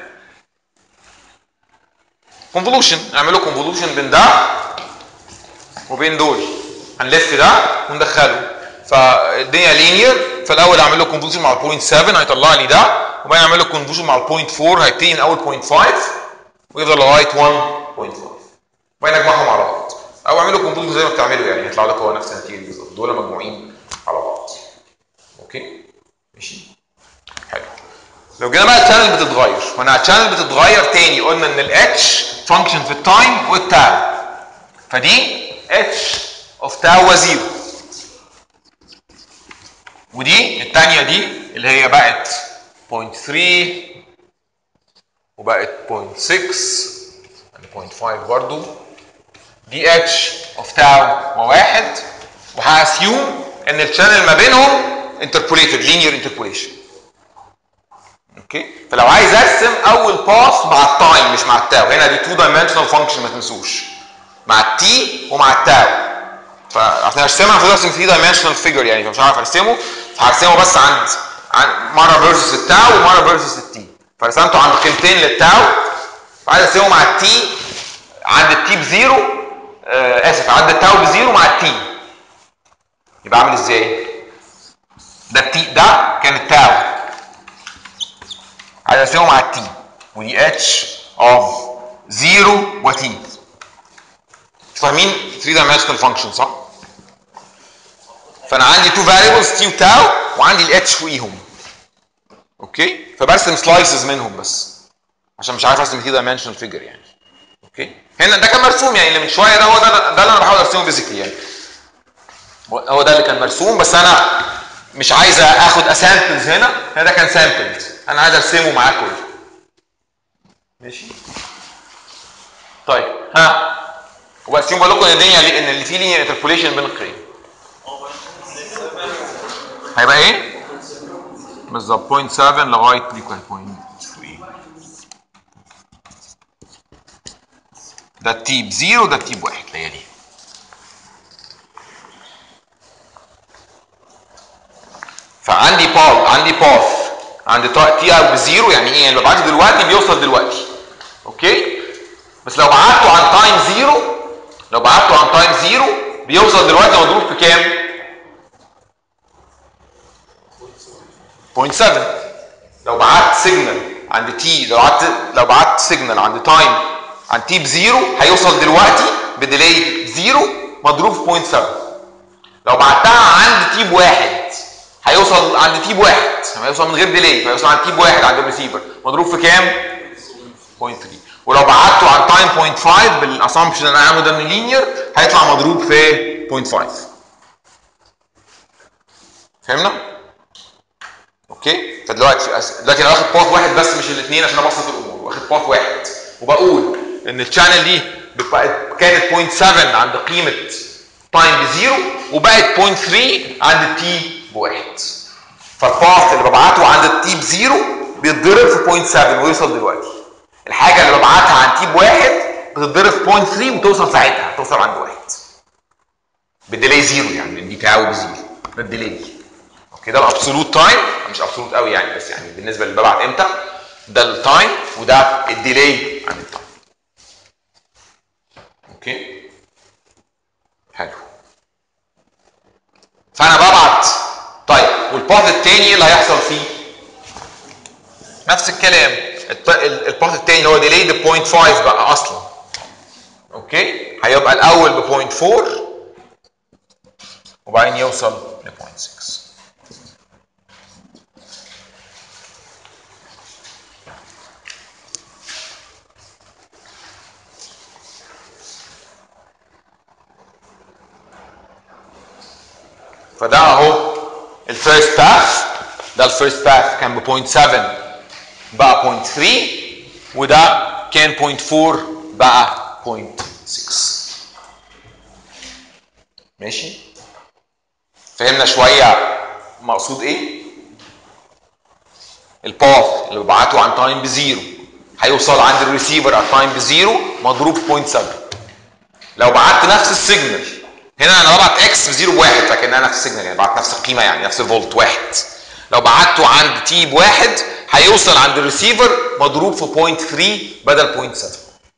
كونفولوشن اعملوا كونفولوشن بين ده وبين دول هنلف ده وندخله فالدنيا لينير فالاول اعمل له كونفولوشن مع البوينت 7 هيطلع لي ده وبعدين اعمل له كونفولوشن مع البوينت 4 هيبتدي من اول بوينت 5 ويفضل لغايه 1.5 وبعدين اجمعهم على بعض او اعملوا كونفولوشن زي ما بتعملوا يعني هيطلع لك هو نفس النتيجه بالظبط دول مجموعين على بعض اوكي ماشي حلو لو جينا بقى الشانل بتتغير وانا الشانل بتتغير تاني قلنا ان الاتش فانكشن في التايم والتاو فدي اتش اوف تاو وزيرو ودي الثانيه دي اللي هي بقت 0.3 وبقت 0.6 يعني 0.5 برضو دي اتش اوف تاو وواحد وهاسيوم ان الشانل ما بينهم انتربوليتد لينير انتربوليشن اوكي فلو عايز ارسم اول باس مع التايم مش مع التاو هنا دي تو دايمنشنال فانكشن ما تنسوش مع التي ومع التاو فعشان ارسمها المفروض ارسم 3 دايمنشنال فيجر يعني فمش عارف ارسمه فهرسمه بس عند عن مره فيرسس التاو ومره فيرسس التي فرسمته عند قيمتين للتاو وعايز ارسمه مع التي عند التي بزيرو آه اسف عند التاو بزيرو مع التي يبقى عامل ازاي؟ ده التي ده كان التاو عايز ارسمه مع التي ودي اتش اوف زيرو وتي فاهمين 3 دايمنشنال فانكشن صح؟ فانا عندي تو فاريبلز تي وتاو وعندي الاتش فوقيهم اوكي فبرسم سلايسز منهم بس عشان مش عارف ارسم 3 دايمنشنال فيجر يعني اوكي هنا ده كان مرسوم يعني اللي من شويه ده هو ده ده اللي انا بحاول ارسمه فيزيكلي يعني هو ده اللي كان مرسوم بس انا مش عايز اخد اسامبلز هنا هنا ده كان سامبلز انا عايز ارسمه معاكم ماشي طيب ها وبس بقول لكم ان الدنيا ان اللي فيه لينير انتربوليشن بين القيم هيبقى ايه؟ بالظبط 0.7 لغايه دي كان 0.3 ده التيب زيرو ده التيب واحد ليالي فعندي بال عندي باث عندي تي اب بزيرو يعني ايه؟ يعني لو بعته دلوقتي بيوصل دلوقتي اوكي؟ بس لو بعته عن تايم زيرو لو بعته عن تايم زيرو بيوصل دلوقتي مضروب في كام؟ 0.7 لو بعت سيجنال عند تي لو بعت لو بعت سيجنال عند تايم عند تي بزيرو هيوصل دلوقتي بديلي زيرو مضروب في 0.7 لو بعتها عند تي بواحد هيوصل عند تي بواحد هيوصل من غير ديلي فهيوصل عند تي بواحد عند الريسيفر مضروب في كام؟ 0.3 ولو بعته عن تايم 0.5 بالاسامبشن اللي انا عامله ده من لينير هيطلع مضروب في 0.5 فهمنا؟ اوكي فدلوقتي دلوقتي انا واخد باث واحد بس مش الاثنين عشان ابسط الامور واخد باث واحد وبقول ان الشانل دي بقت كانت 0.7 عند قيمه تايم بزيرو وبقت 0.3 عند التي بواحد فالباث اللي ببعته عند التي بزيرو بيتضرب في 0.7 ويوصل دلوقتي الحاجه اللي ببعتها عن تي بواحد بتتضرب في 0.3 وتوصل ساعتها توصل عند واحد بالديلي زيرو يعني دي تاو بزيرو ده الديلي اوكي ده الابسولوت تايم مش ابسولوت قوي يعني بس يعني بالنسبه اللي ببعت امتى ده التايم وده الديلي عن التايم اوكي حلو فانا ببعت طيب والباث الثاني اللي هيحصل فيه نفس الكلام الباث الثاني اللي هو ديلي ب 0.5 بقى اصلا اوكي هيبقى الاول ب 0.4 وبعدين يوصل ل 0.6 فده اهو الفيرست باث ده الفيرست باث كان ب 0.7 بقى 0.3 وده كان 0.4 بقى 0.6 ماشي فهمنا شويه مقصود ايه الباث اللي ببعته عن تايم بزيرو هيوصل عند الريسيفر على تايم بزيرو مضروب في 0.7 لو بعت نفس السيجنال هنا انا ببعت اكس بزيرو بواحد فكانها نفس السيجنال يعني بعت نفس القيمه يعني نفس الفولت واحد لو بعته عند تي بواحد هيوصل عند الريسيفر مضروب في 0.3 بدل 0.7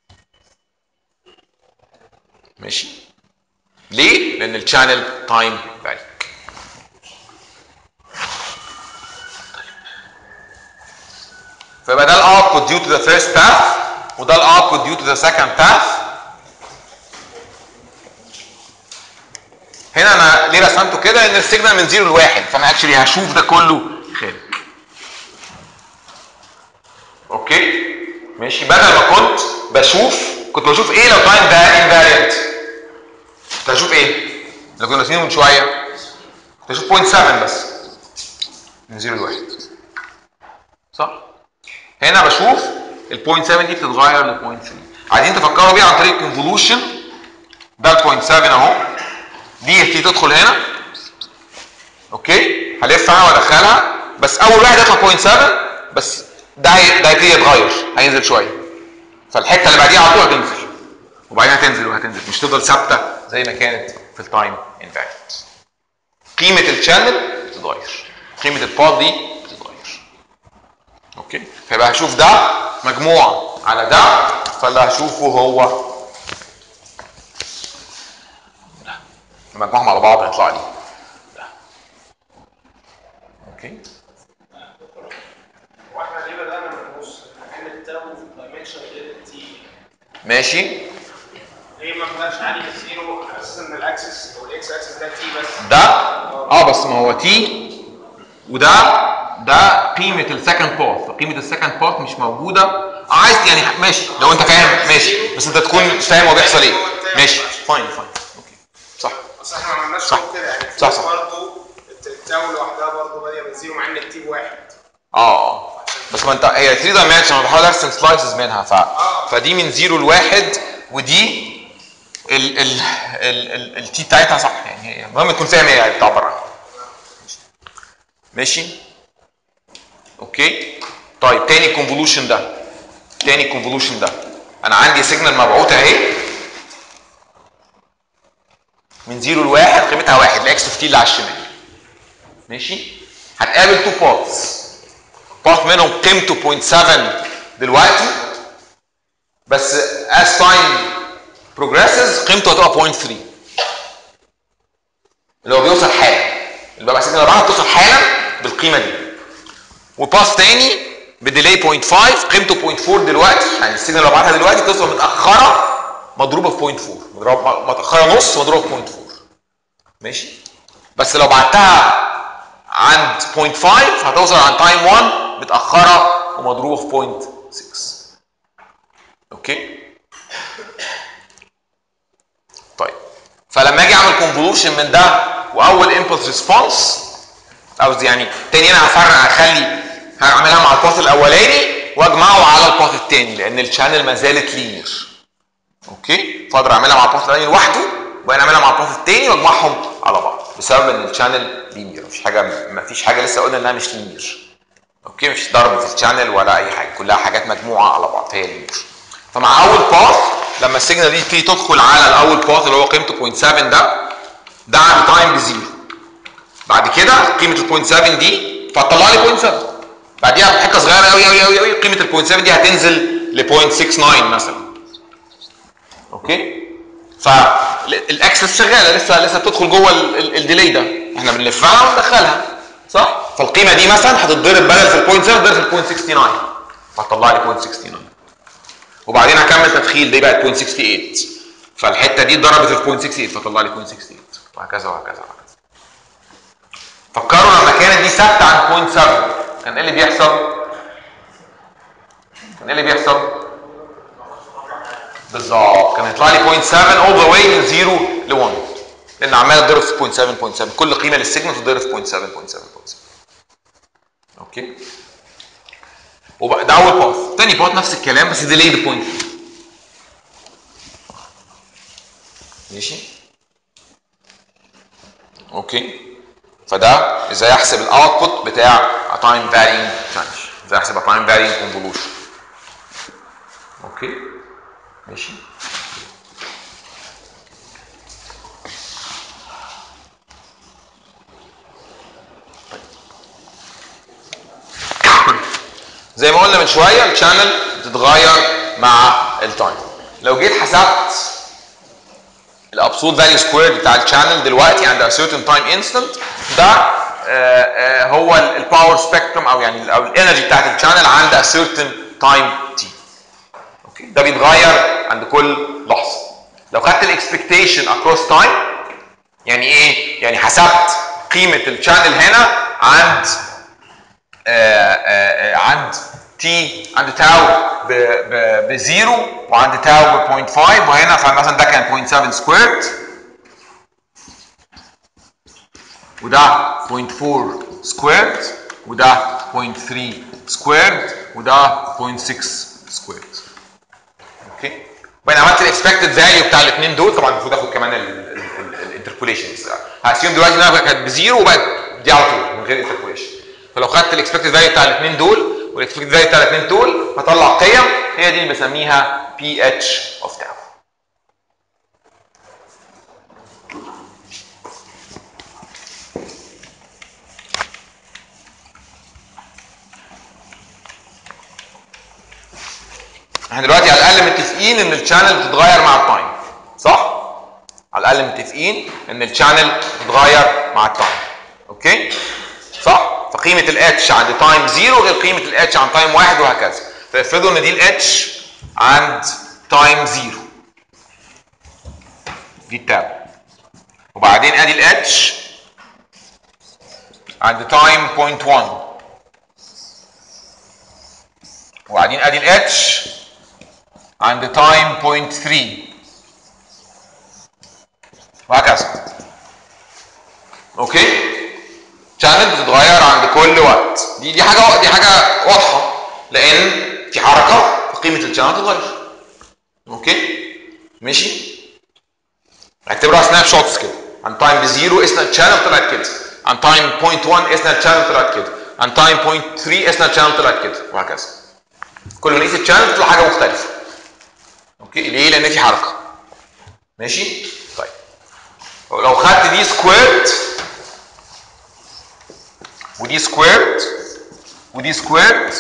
ماشي ليه؟ لان الشانل تايم فاليو فيبقى ده الاوتبوت due to the first path وده الاوتبوت due to the second path هنا انا ليه رسمته كده ان السيجنال من زيرو لواحد فانا اكشلي هشوف ده كله خارج اوكي ماشي بدل ما كنت بشوف كنت بشوف ايه لو تايم ده انفاريانت كنت هشوف ايه اللي كنا راسمينه من شويه كنت هشوف 0.7 بس من زيرو لواحد صح هنا بشوف ال 0.7 دي بتتغير ل 0.3 عايزين تفكروا بيها عن طريق كونفولوشن ده ال 0.7 اهو دي هتيجي تدخل هنا اوكي هلفها وادخلها بس اول واحد يطلع 0.7 بس ده هي- ده هيبتدي يتغير هينزل شويه فالحته اللي بعديها على طول هتنزل وبعدين هتنزل وهتنزل مش تفضل ثابته زي ما كانت في التايم انفاكت قيمه الشانل بتتغير قيمه الباد دي بتتغير اوكي فيبقى هشوف ده مجموع على ده فاللي هشوفه هو مجموعهم على بعض هيطلع لي ده. اوكي
واحنا ليه بدأنا من النص؟ ان التاو دايمنشن غير التي
ماشي
ليه ما بدأش عالي بالزيرو على اساس ان الاكسس او الاكس اكسس ده تي بس
ده اه بس ما هو تي وده ده قيمه السكند بارت قيمه السكند بارت مش موجوده آه، عايز يعني ماشي لو انت فاهم ماشي بس انت تكون فاهم هو بيحصل ايه ماشي فاين فاين اوكي صح
بس احنا ما عملناش
صح.
كده يعني في
صح،
ناس
صح.
برضه التاو لوحدها برضه بادئه من زيرو مع ان التي بواحد
اه بس ما انت هي 3 دايمنشن انا بحاول ارسم سلايسز منها ف فدي من زيرو لواحد ودي ال ال ال ال التي بتاعتها صح يعني هي المهم تكون فاهم هي بتعبر عنها ماشي اوكي طيب تاني كونفولوشن ده تاني كونفولوشن ده انا عندي سيجنال مبعوثه اهي من زيرو لواحد قيمتها واحد الاكس اوف تي اللي على الشمال ماشي هتقابل تو بارتس بارت منهم قيمته 0.7 دلوقتي بس as time progresses قيمته هتبقى 0.3 اللي هو بيوصل حالا اللي بقى سيجنال بعد توصل حالا بالقيمه دي وباس تاني بديلي 0.5 قيمته 0.4 دلوقتي يعني السيجنال اللي بعتها دلوقتي توصل متاخره مضروبه في 0.4 مضروبه متاخره نص مضروبه في 0.4 ماشي بس لو بعتها عند 0.5 هتوصل عند تايم 1 متاخره ومضروبه في 0.6 اوكي طيب فلما اجي اعمل كونفولوشن من ده واول امبلس ريسبونس قصدي يعني تاني انا هفرق هخلي هعملها مع الباث الاولاني واجمعه على الباث التاني لان الشانل ما زالت لينير اوكي فاقدر اعملها مع الباث الاولاني لوحده وبعدين اعملها مع الباث التاني واجمعهم على بعض بسبب ان الشانل لينير مفيش حاجه مفيش حاجه لسه قلنا انها مش لينير اوكي مفيش ضرب في الشانل ولا اي حاجه كلها حاجات مجموعه على بعض هي لينير فمع اول باث لما السيجنال دي تيجي تدخل على الاول باث اللي هو قيمته 0.7 ده ده عند تايم بزيرو بعد كده قيمه ال 0.7 دي فتطلع لي 0.7 بعديها بحته صغيره قوي قوي قوي قوي قيمه ال 0.7 دي هتنزل ل 0.69 مثلا اوكي فالاكسس شغاله لسه لسه بتدخل جوه ال- ال- الديلي ده احنا بنلفها وندخلها صح فالقيمه دي مثلا هتتضرب بدل في ال 0.7 تتضرب في ال 0.69 فهتطلع لي 0.69 وبعدين هكمل تدخيل دي بقت 0.68 فالحته دي ضربت في 0.68 فطلع لي 0.68 وهكذا وهكذا وهكذا فكروا لما كانت دي ثابته عن 0.7 كان ايه اللي بيحصل؟ كان ايه اللي بيحصل؟ بالظبط كان هيطلع لي 0.7 all the way من 0 ل 1 لان عمال اتضرب في 0.7 0.7 كل قيمه للسيجنال تتضرب في 0.7 0.7 0.7 اوكي وبقى ده اول باث تاني باث نفس الكلام بس ديليد بوينت ماشي اوكي فده ازاي احسب الاوتبوت بتاع تايم فارينج ترانش ازاي احسب تايم فارينج كونفولوشن اوكي ماشي زي ما قلنا من شويه الشانل بتتغير مع التايم لو جيت حسبت الابسولوت فاليو سكوير بتاع الشانل دلوقتي عند a certain time instant ده آه، آه، هو الباور سبيكتروم او يعني او الانرجي بتاعت الشانل عند a certain time t اوكي ده بيتغير عند كل لحظه لو خدت الاكسبكتيشن اكروس تايم يعني ايه يعني حسبت قيمه الشانل هنا عند آه، آه، آه، عند تي عند تاو ب- ب- بزيرو وعند تاو ب 0.5 وهنا فمثلا ده كان 0.7 سكويرد وده 0.4 سكويرد وده 0.3 سكويرد وده 0.6 سكويرد اوكي وبعدين عملت الاكسبكتد فاليو بتاع الاثنين دول طبعا المفروض اخد كمان الانتربوليشنز هاسيوم دلوقتي انها كانت بزيرو وبقت دي على طول من غير انتربوليشن فلو خدت الاكسبكتد فاليو بتاع الاثنين دول والاكسبكتد فاليو بتاع الاثنين دول هطلع قيم هي دي اللي بسميها بي اتش اوف تاو احنا دلوقتي على الاقل متفقين ان الشانل بتتغير مع التايم صح؟ على الاقل متفقين ان الشانل بتتغير مع التايم اوكي؟ صح؟ فقيمه الاتش عند تايم زيرو غير قيمه الاتش عند تايم واحد وهكذا فافرضوا ان دي الاتش عند تايم زيرو دي التاب وبعدين ادي الاتش عند تايم بوينت 1 وبعدين ادي الاتش عند تايم بوينت 3 وهكذا اوكي شانل بتتغير عند كل وقت دي دي حاجه دي حاجه واضحه لان في حركه فقيمه الشانل تتغير اوكي ماشي اعتبرها سناب شوتس كده عن تايم بزيرو قسنا الشانل طلعت كده عن تايم بوينت 1 قسنا الشانل طلعت كده عن تايم بوينت 3 قسنا الشانل طلعت كده وهكذا كل ما نقيس الشانل تطلع حاجه مختلفه اوكي ليه لان في حركه ماشي طيب لو خدت دي سكويرد ودي سكويرد ودي سكويرد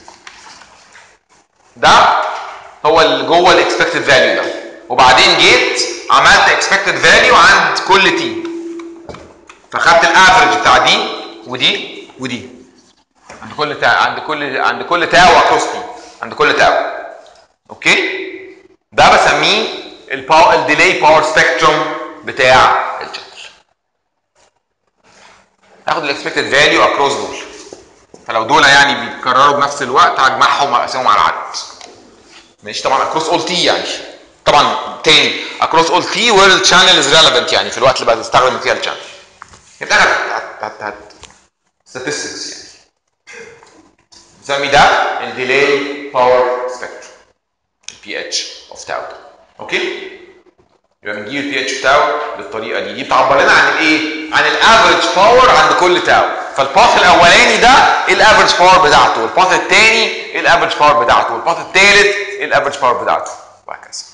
ده هو اللي جوه الاكسبكتد فاليو ده وبعدين جيت عملت اكسبكتد فاليو عند كل تي فخدت الافرج بتاع دي ودي ودي عند كل تا عند كل عند كل تاو اكروس تي عند كل تاو اوكي ده بسميه الباور الديلي باور سبيكتروم بتاع الشانل هاخد الاكسبكتد فاليو اكروس دول فلو دول يعني بيتكرروا بنفس الوقت هجمعهم واقسمهم على العدد ماشي طبعا اكروس اول تي يعني طبعا تاني اكروس اول تي وير الشانل از ريليفنت يعني في الوقت اللي بستخدم فيها الشانل يبقى هت هت هت statistics يعني نسمي ده الديلي باور سبيكتروم البي اتش اوف تاو اوكي يبقى بنجيب البي اتش تاو بالطريقه دي دي بتعبر لنا عن الايه عن الافريج باور عند كل تاو فالباث الاولاني ده ايه الافريج باور بتاعته والباث الثاني ايه الافريج باور بتاعته والباث الثالث ايه الافريج باور بتاعته وهكذا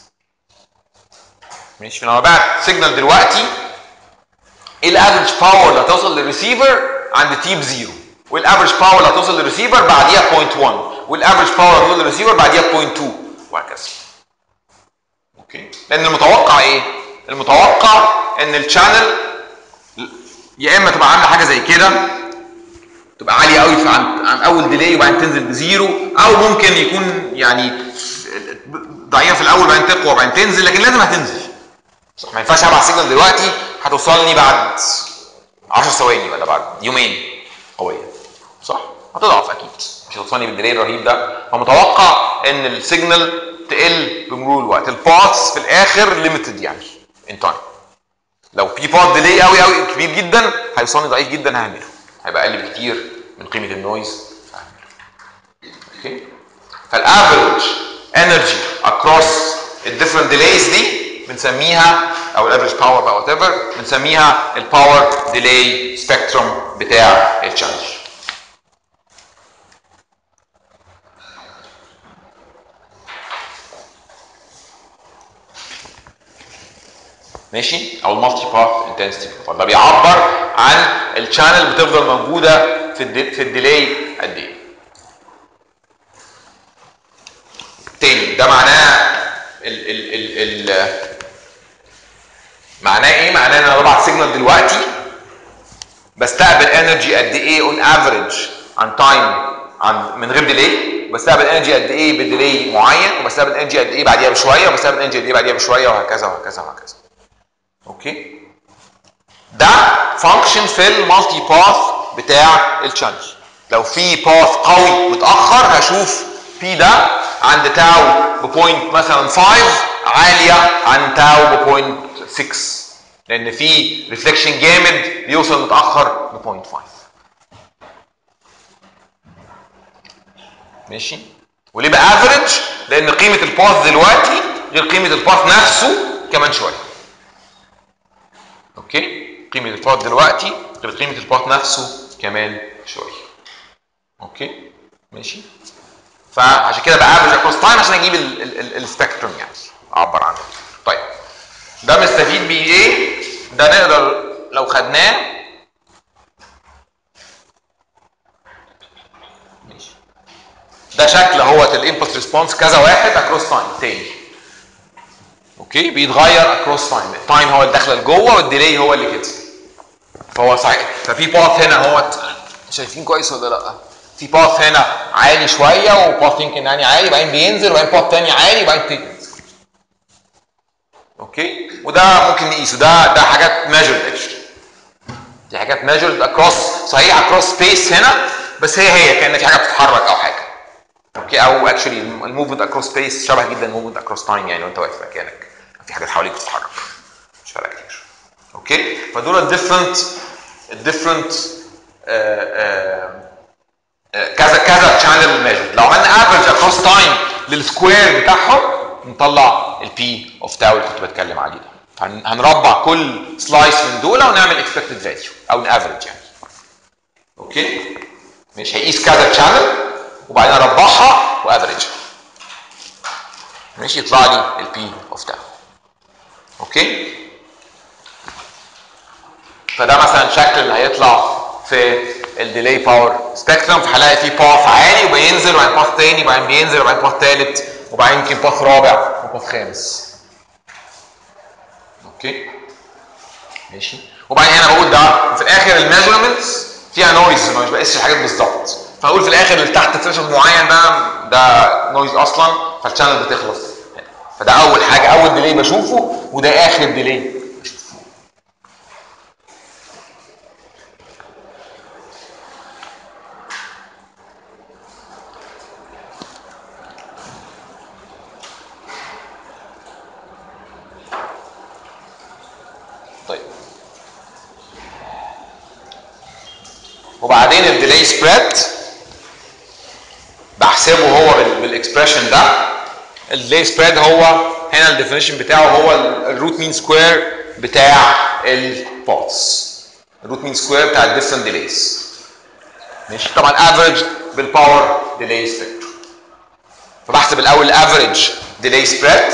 ماشي لما بعت سيجنال دلوقتي ايه الافريج باور اللي هتوصل للريسيفر عند تي بزيرو والافريج باور اللي هتوصل للريسيفر بعديها 0.1 والافريج باور اللي هتوصل للريسيفر بعديها 0.2 وهكذا اوكي لان المتوقع ايه المتوقع ان الشانل يا اما تبقى عامله حاجه زي كده تبقى عاليه قوي عن عن اول ديلي وبعدين تنزل بزيرو او ممكن يكون يعني ضعيفه في الاول وبعدين تقوى وبعدين تنزل لكن لازم هتنزل صح ما ينفعش ابعت سيجنال دلوقتي هتوصلني بعد 10 ثواني ولا بعد يومين قويه صح هتضعف اكيد مش هتوصلني بالديلي الرهيب ده فمتوقع ان السيجنال تقل بمرور الوقت الباث في الاخر ليميتد يعني ان تايم لو في باث ديلي قوي قوي كبير جدا هيوصلني ضعيف جدا هعمله هيبقى اقل بكتير من قيمه النويز هعمله اوكي فالافريج انرجي اكروس الديفرنت ديليز دي بنسميها او الافريج باور بقى وات ايفر بنسميها الباور ديلي سبيكتروم بتاع الشانل ماشي او المالتي باث انتنسيتي ده بيعبر عن الشانل بتفضل موجوده في الدي في الديلي قد ايه تاني ده معناه ال ال ال ال معناه ايه معناه ان انا ببعت سيجنال دلوقتي بستقبل انرجي قد ايه اون افريج عن تايم عن من غير ديلي بستقبل انرجي قد ايه بديلي معين وبستقبل انرجي قد ايه بعديها بشويه وبستقبل انرجي قد ايه بعديها بشويه وهكذا وهكذا وهكذا اوكي ده فانكشن في المالتي باث بتاع الشانل لو في باث قوي متاخر هشوف بي ده عند تاو ببوينت مثلا 5 عاليه عن تاو ببوينت 6 لان في ريفليكشن جامد بيوصل متاخر ببوينت 5 ماشي وليه بقى افريج لان قيمه الباث دلوقتي غير قيمه الباث نفسه كمان شويه اوكي قيمه الباث دلوقتي غير قيمه الباث نفسه كمان شويه اوكي ماشي فعشان كده بافرج اكروس تايم عشان اجيب السبيكتروم يعني اعبر عنه طيب ده مستفيد بيه ايه ده نقدر لو خدناه ماشي ده شكل اهوت الانبوت ريسبونس كذا واحد اكروس تايم تاني اوكي بيتغير اكروس تايم التايم هو اللي داخله لجوه والديلي هو اللي كده فهو صحيح ففي باث هنا اهوت شايفين كويس ولا لا في باث هنا عالي شويه وباث يمكن يعني عالي بعدين بينزل وبعدين باث تاني عالي وبعدين تنزل اوكي وده ممكن نقيسه ده ده حاجات ميجرد اكشلي دي حاجات ميجرد اكروس صحيح اكروس سبيس هنا بس هي هي كان في حاجه بتتحرك او حاجه اوكي او اكشلي الموفمنت اكروس سبيس شبه جدا الموفمنت اكروس تايم يعني وانت واقف مكانك في حاجات حواليك بتتحرك مش فارقه كتير اوكي فدول الديفرنت الديفرنت كذا كذا شانل ميجر لو عملنا افريج اكروس تايم للسكوير بتاعهم نطلع البي اوف تاو اللي كنت بتكلم عليه ده هن- هنربع كل سلايس من دول ونعمل اكسبكتد فاليو او نافريج يعني اوكي مش هيقيس كذا شانل وبعدين اربعها وافريجها ماشي يطلع لي البي اوف تاو اوكي فده مثلا شكل اللي هيطلع في الديلي باور سبيكترم فهلاقي فيه باث عالي وبينزل وبعدين باث تاني وبعدين بينزل وبعدين باث تالت وبعدين يمكن باث رابع وباث خامس اوكي ماشي وبعدين هنا بقول ده وفي الاخر الميجرمنتس فيها نويز ما مش بقيسش الحاجات بالظبط فاقول في الاخر اللي تحت ثريشولد معين ده ده نويز اصلا فالشانل بتخلص هنا. فده اول حاجه اول ديلي بشوفه وده اخر ديلي بشوفه طيب وبعدين الديلي سبريد بحسبه هو بال- بالاكسبريشن ده الديلي سبريد هو هنا الديفينيشن بتاعه هو الروت مين سكوير بتاع البوتس الروت مين سكوير بتاع الديفرنت ديليز ماشي طبعا افريج بالباور ديلي سبريد فبحسب الاول الافريج ديلي سبريد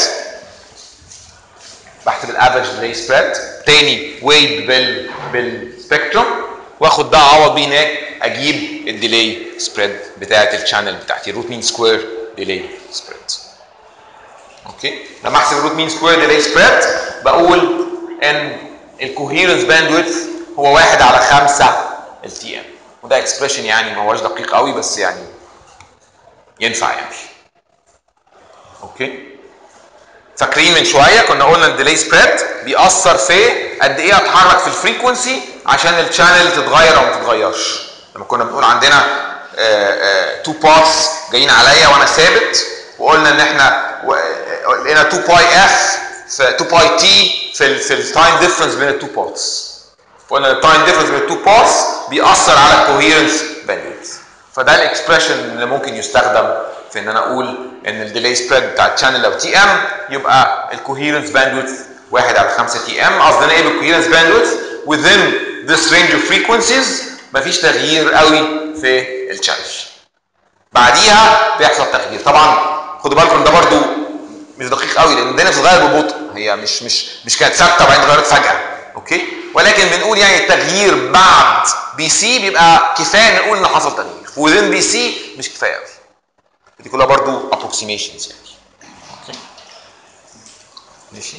بحسب الافريج ديلي سبريد تاني ويت بال بالسبيكتروم واخد ده اعوض بيه هناك اجيب الديلي سبريد بتاعت الشانل بتاعتي الروت مين سكوير ديلي سبريد اوكي لما احسب الروت مين سكوير ديلي سبريد بقول ان الكوهيرنس باندويث هو واحد على خمسة التي ام وده اكسبريشن يعني ما هوش دقيق قوي بس يعني ينفع يعني اوكي فاكرين من شويه كنا قلنا الديلي سبريد بيأثر في قد ايه اتحرك في الفريكونسي عشان الشانل تتغير او ما تتغيرش لما كنا بنقول عندنا تو باثs جايين عليا وانا ثابت وقلنا ان احنا و- آه، لقينا 2 باي اف في 2 باي تي في ال في التايم ديفرنس بين التو باثs قلنا التايم ديفرنس بين التو باثs بيأثر على الكوهيرنس باندويث فده الاكسبريشن اللي ممكن يستخدم في ان انا اقول ان الديلي سبريد بتاع الشانل لو تي ام يبقى الكوهيرنس باندويث 1 على 5 تي ام قصدنا ايه بالكوهيرنس باندويث within this range of frequencies مفيش تغيير قوي في الشانل بعديها بيحصل تغيير طبعا خدوا بالكم ده برضو مش دقيق قوي لان الدنيا بتتغير ببطء هي مش مش مش كانت ثابته وبعدين اتغيرت فجاه اوكي ولكن بنقول يعني التغيير بعد بي سي بيبقى كفايه نقول ان حصل تغيير وذين بي سي مش كفايه قوي دي كلها برضو approximations يعني اوكي ماشي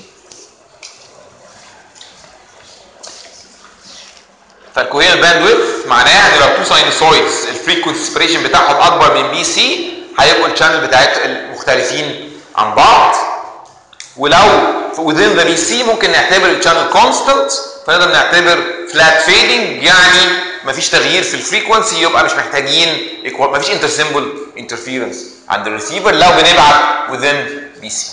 فالكوهيرنت باندويث معناها ان لو تو ساينوسويدز الفريكونسي سبريشن بتاعهم اكبر من بي سي هيبقوا الشانل بتاعت المختلفين عن بعض ولو within the بي سي ممكن نعتبر الشانل كونستنت فنقدر نعتبر فلات فيدنج يعني مفيش تغيير في الفريكونسي يبقى مش محتاجين equal- مفيش انتر سيمبل انترفيرنس عند الريسيفر لو بنبعت within بي سي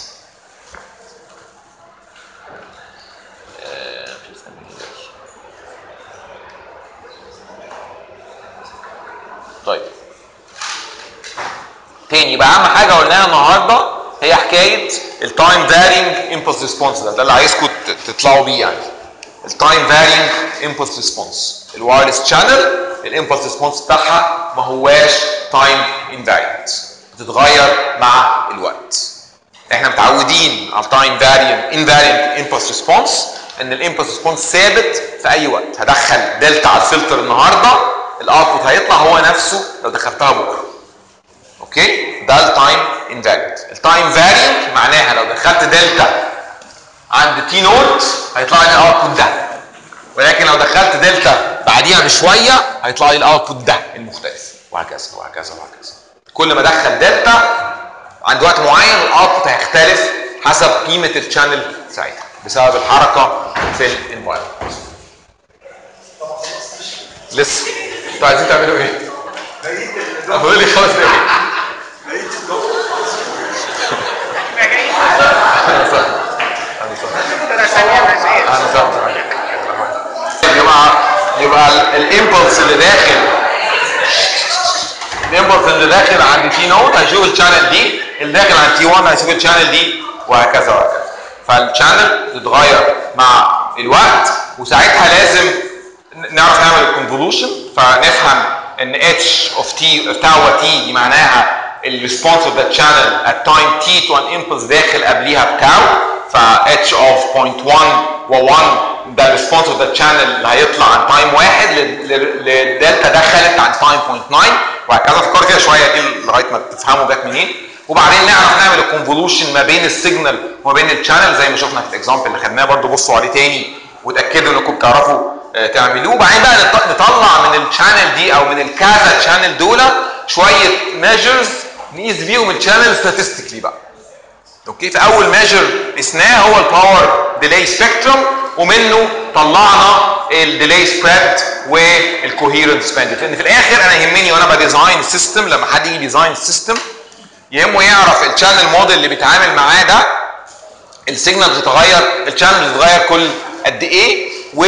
طيب تاني يبقى اهم حاجه قلناها النهارده هي حكايه التايم فارينج امبلس ريسبونس ده ده اللي عايزكم ت- تطلعوا بيه يعني التايم فارينج امبلس ريسبونس الوايرلس شانل الامبلس ريسبونس بتاعها ما هواش تايم انفاريانت بتتغير مع الوقت احنا متعودين على التايم فاريانت انفاريانت امبلس ريسبونس ان الامبلس ريسبونس ثابت في اي وقت هدخل دلتا على الفلتر النهارده الاوتبوت هيطلع هو نفسه لو دخلتها بكره اوكي ده التايم انفاريانت التايم فاريانت معناها لو دخلت دلتا عند تي نوت هيطلع لي الاوتبوت ده ولكن لو دخلت دلتا بعديها بشويه هيطلع لي الاوتبوت ده المختلف وهكذا وهكذا وهكذا كل ما ادخل دلتا عند وقت معين الاوتبوت هيختلف حسب قيمه الشانل ساعتها بسبب الحركه في الانفايرمنت لسه انتوا عايزين تعملوا ايه؟ فاضل لي خمس دقايق انا صح انا صح انا صح يا جماعه يبقى الامبلس اللي داخل الامبلس اللي داخل عند تي نوت هيشوف الشانل دي اللي داخل عند تي 1 هيشوف الشانل دي وهكذا وهكذا فالشانل تتغير مع الوقت وساعتها لازم نعرف نعمل الكونفولوشن فنفهم ان اتش اوف تي تاو تي دي معناها الريسبونس اوف ذا شانل ات تايم تي تو ان امبلس داخل قبليها بتاو ف اتش اوف 0.1 و1 ده الريسبونس اوف ذا شانل اللي هيطلع عن تايم واحد ل- ل- لدلتا دخلت عن تايم 0.9 وهكذا فكروا فيها شويه دي لغايه ما تفهموا جت منين وبعدين نعرف نعمل الكونفولوشن ما بين السيجنال وما بين الشانل زي ما شفنا في الاكزامبل اللي خدناه برضو بصوا عليه تاني وتاكدوا انكم بتعرفوا آه، تعملوه وبعدين بقى نط- نطلع من الشانل دي او من الكذا شانل دول شويه ميجرز نقيس بيهم الشانل ستاتستيكلي بقى اوكي فاول ميجر قسناه هو الباور ديلي سبيكترم ومنه طلعنا الديلي سبريد والكوهيرنس باندت لان في الاخر انا يهمني وانا بديزاين السيستم لما حد يجي ديزاين السيستم يهمه يعرف الشانل موديل اللي بيتعامل معاه ده السيجنال بتتغير الشانل بتتغير كل قد ايه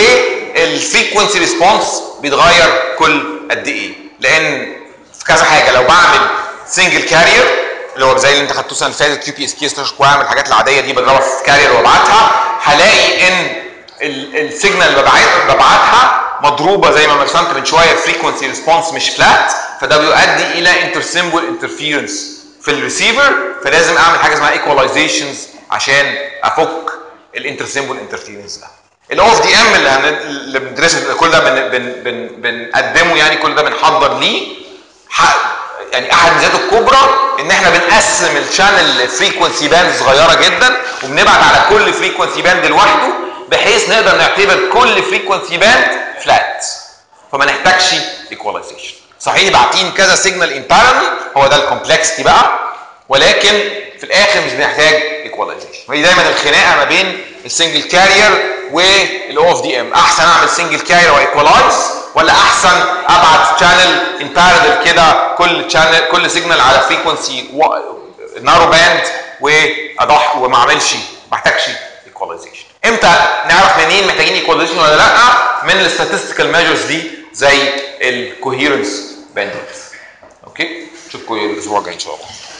والفريكونسي ريسبونس بيتغير كل قد ايه لان في كذا حاجه لو بعمل سنجل كارير اللي هو زي اللي انت خدتوه السنه اللي فاتت كيو بي اس كي ستاش واعمل الحاجات العاديه دي بضربها في كارير وابعتها هلاقي ان السيجنال اللي ببعت- ببعتها مضروبه زي ما رسمت من شويه فريكونسي ريسبونس مش فلات فده بيؤدي الى انتر سيمبل انترفيرنس في الريسيفر فلازم اعمل حاجه اسمها ايكولايزيشنز عشان افك الانتر سيمبل انترفيرنس ده الاوف دي ام اللي هن... اللي بندرسه كل ده بن... بن... بن... بنقدمه يعني كل ده بنحضر ليه ح- يعني احد الميزاته الكبرى ان احنا بنقسم الشانل لفريكونسي باند صغيره جدا وبنبعت على كل فريكونسي باند لوحده بحيث نقدر نعتبر كل فريكونسي باند فلات فما نحتاجش ايكواليزيشن صحيح باعتين كذا سيجنال ان بارallel هو ده الكومبلكسيتي بقى ولكن في الاخر مش بنحتاج ايكواليزيشن وهي دايما الخناقه ما بين السنجل كارير والاو اف دي ام احسن اعمل سنجل كارير وايكولايز ولا احسن ابعت شانل ان بارallel كده كل شانل كل سيجنال على فريكونسي نارو باند واضح وما اعملش ما احتاجش ايكواليزيشن امتى نعرف منين محتاجين ايكواليزيشن ولا لا من الستاتستيكال ميجرز دي زي الكوهيرنس باندويث اوكي اشوفكم الاسبوع الجاي ان شاء الله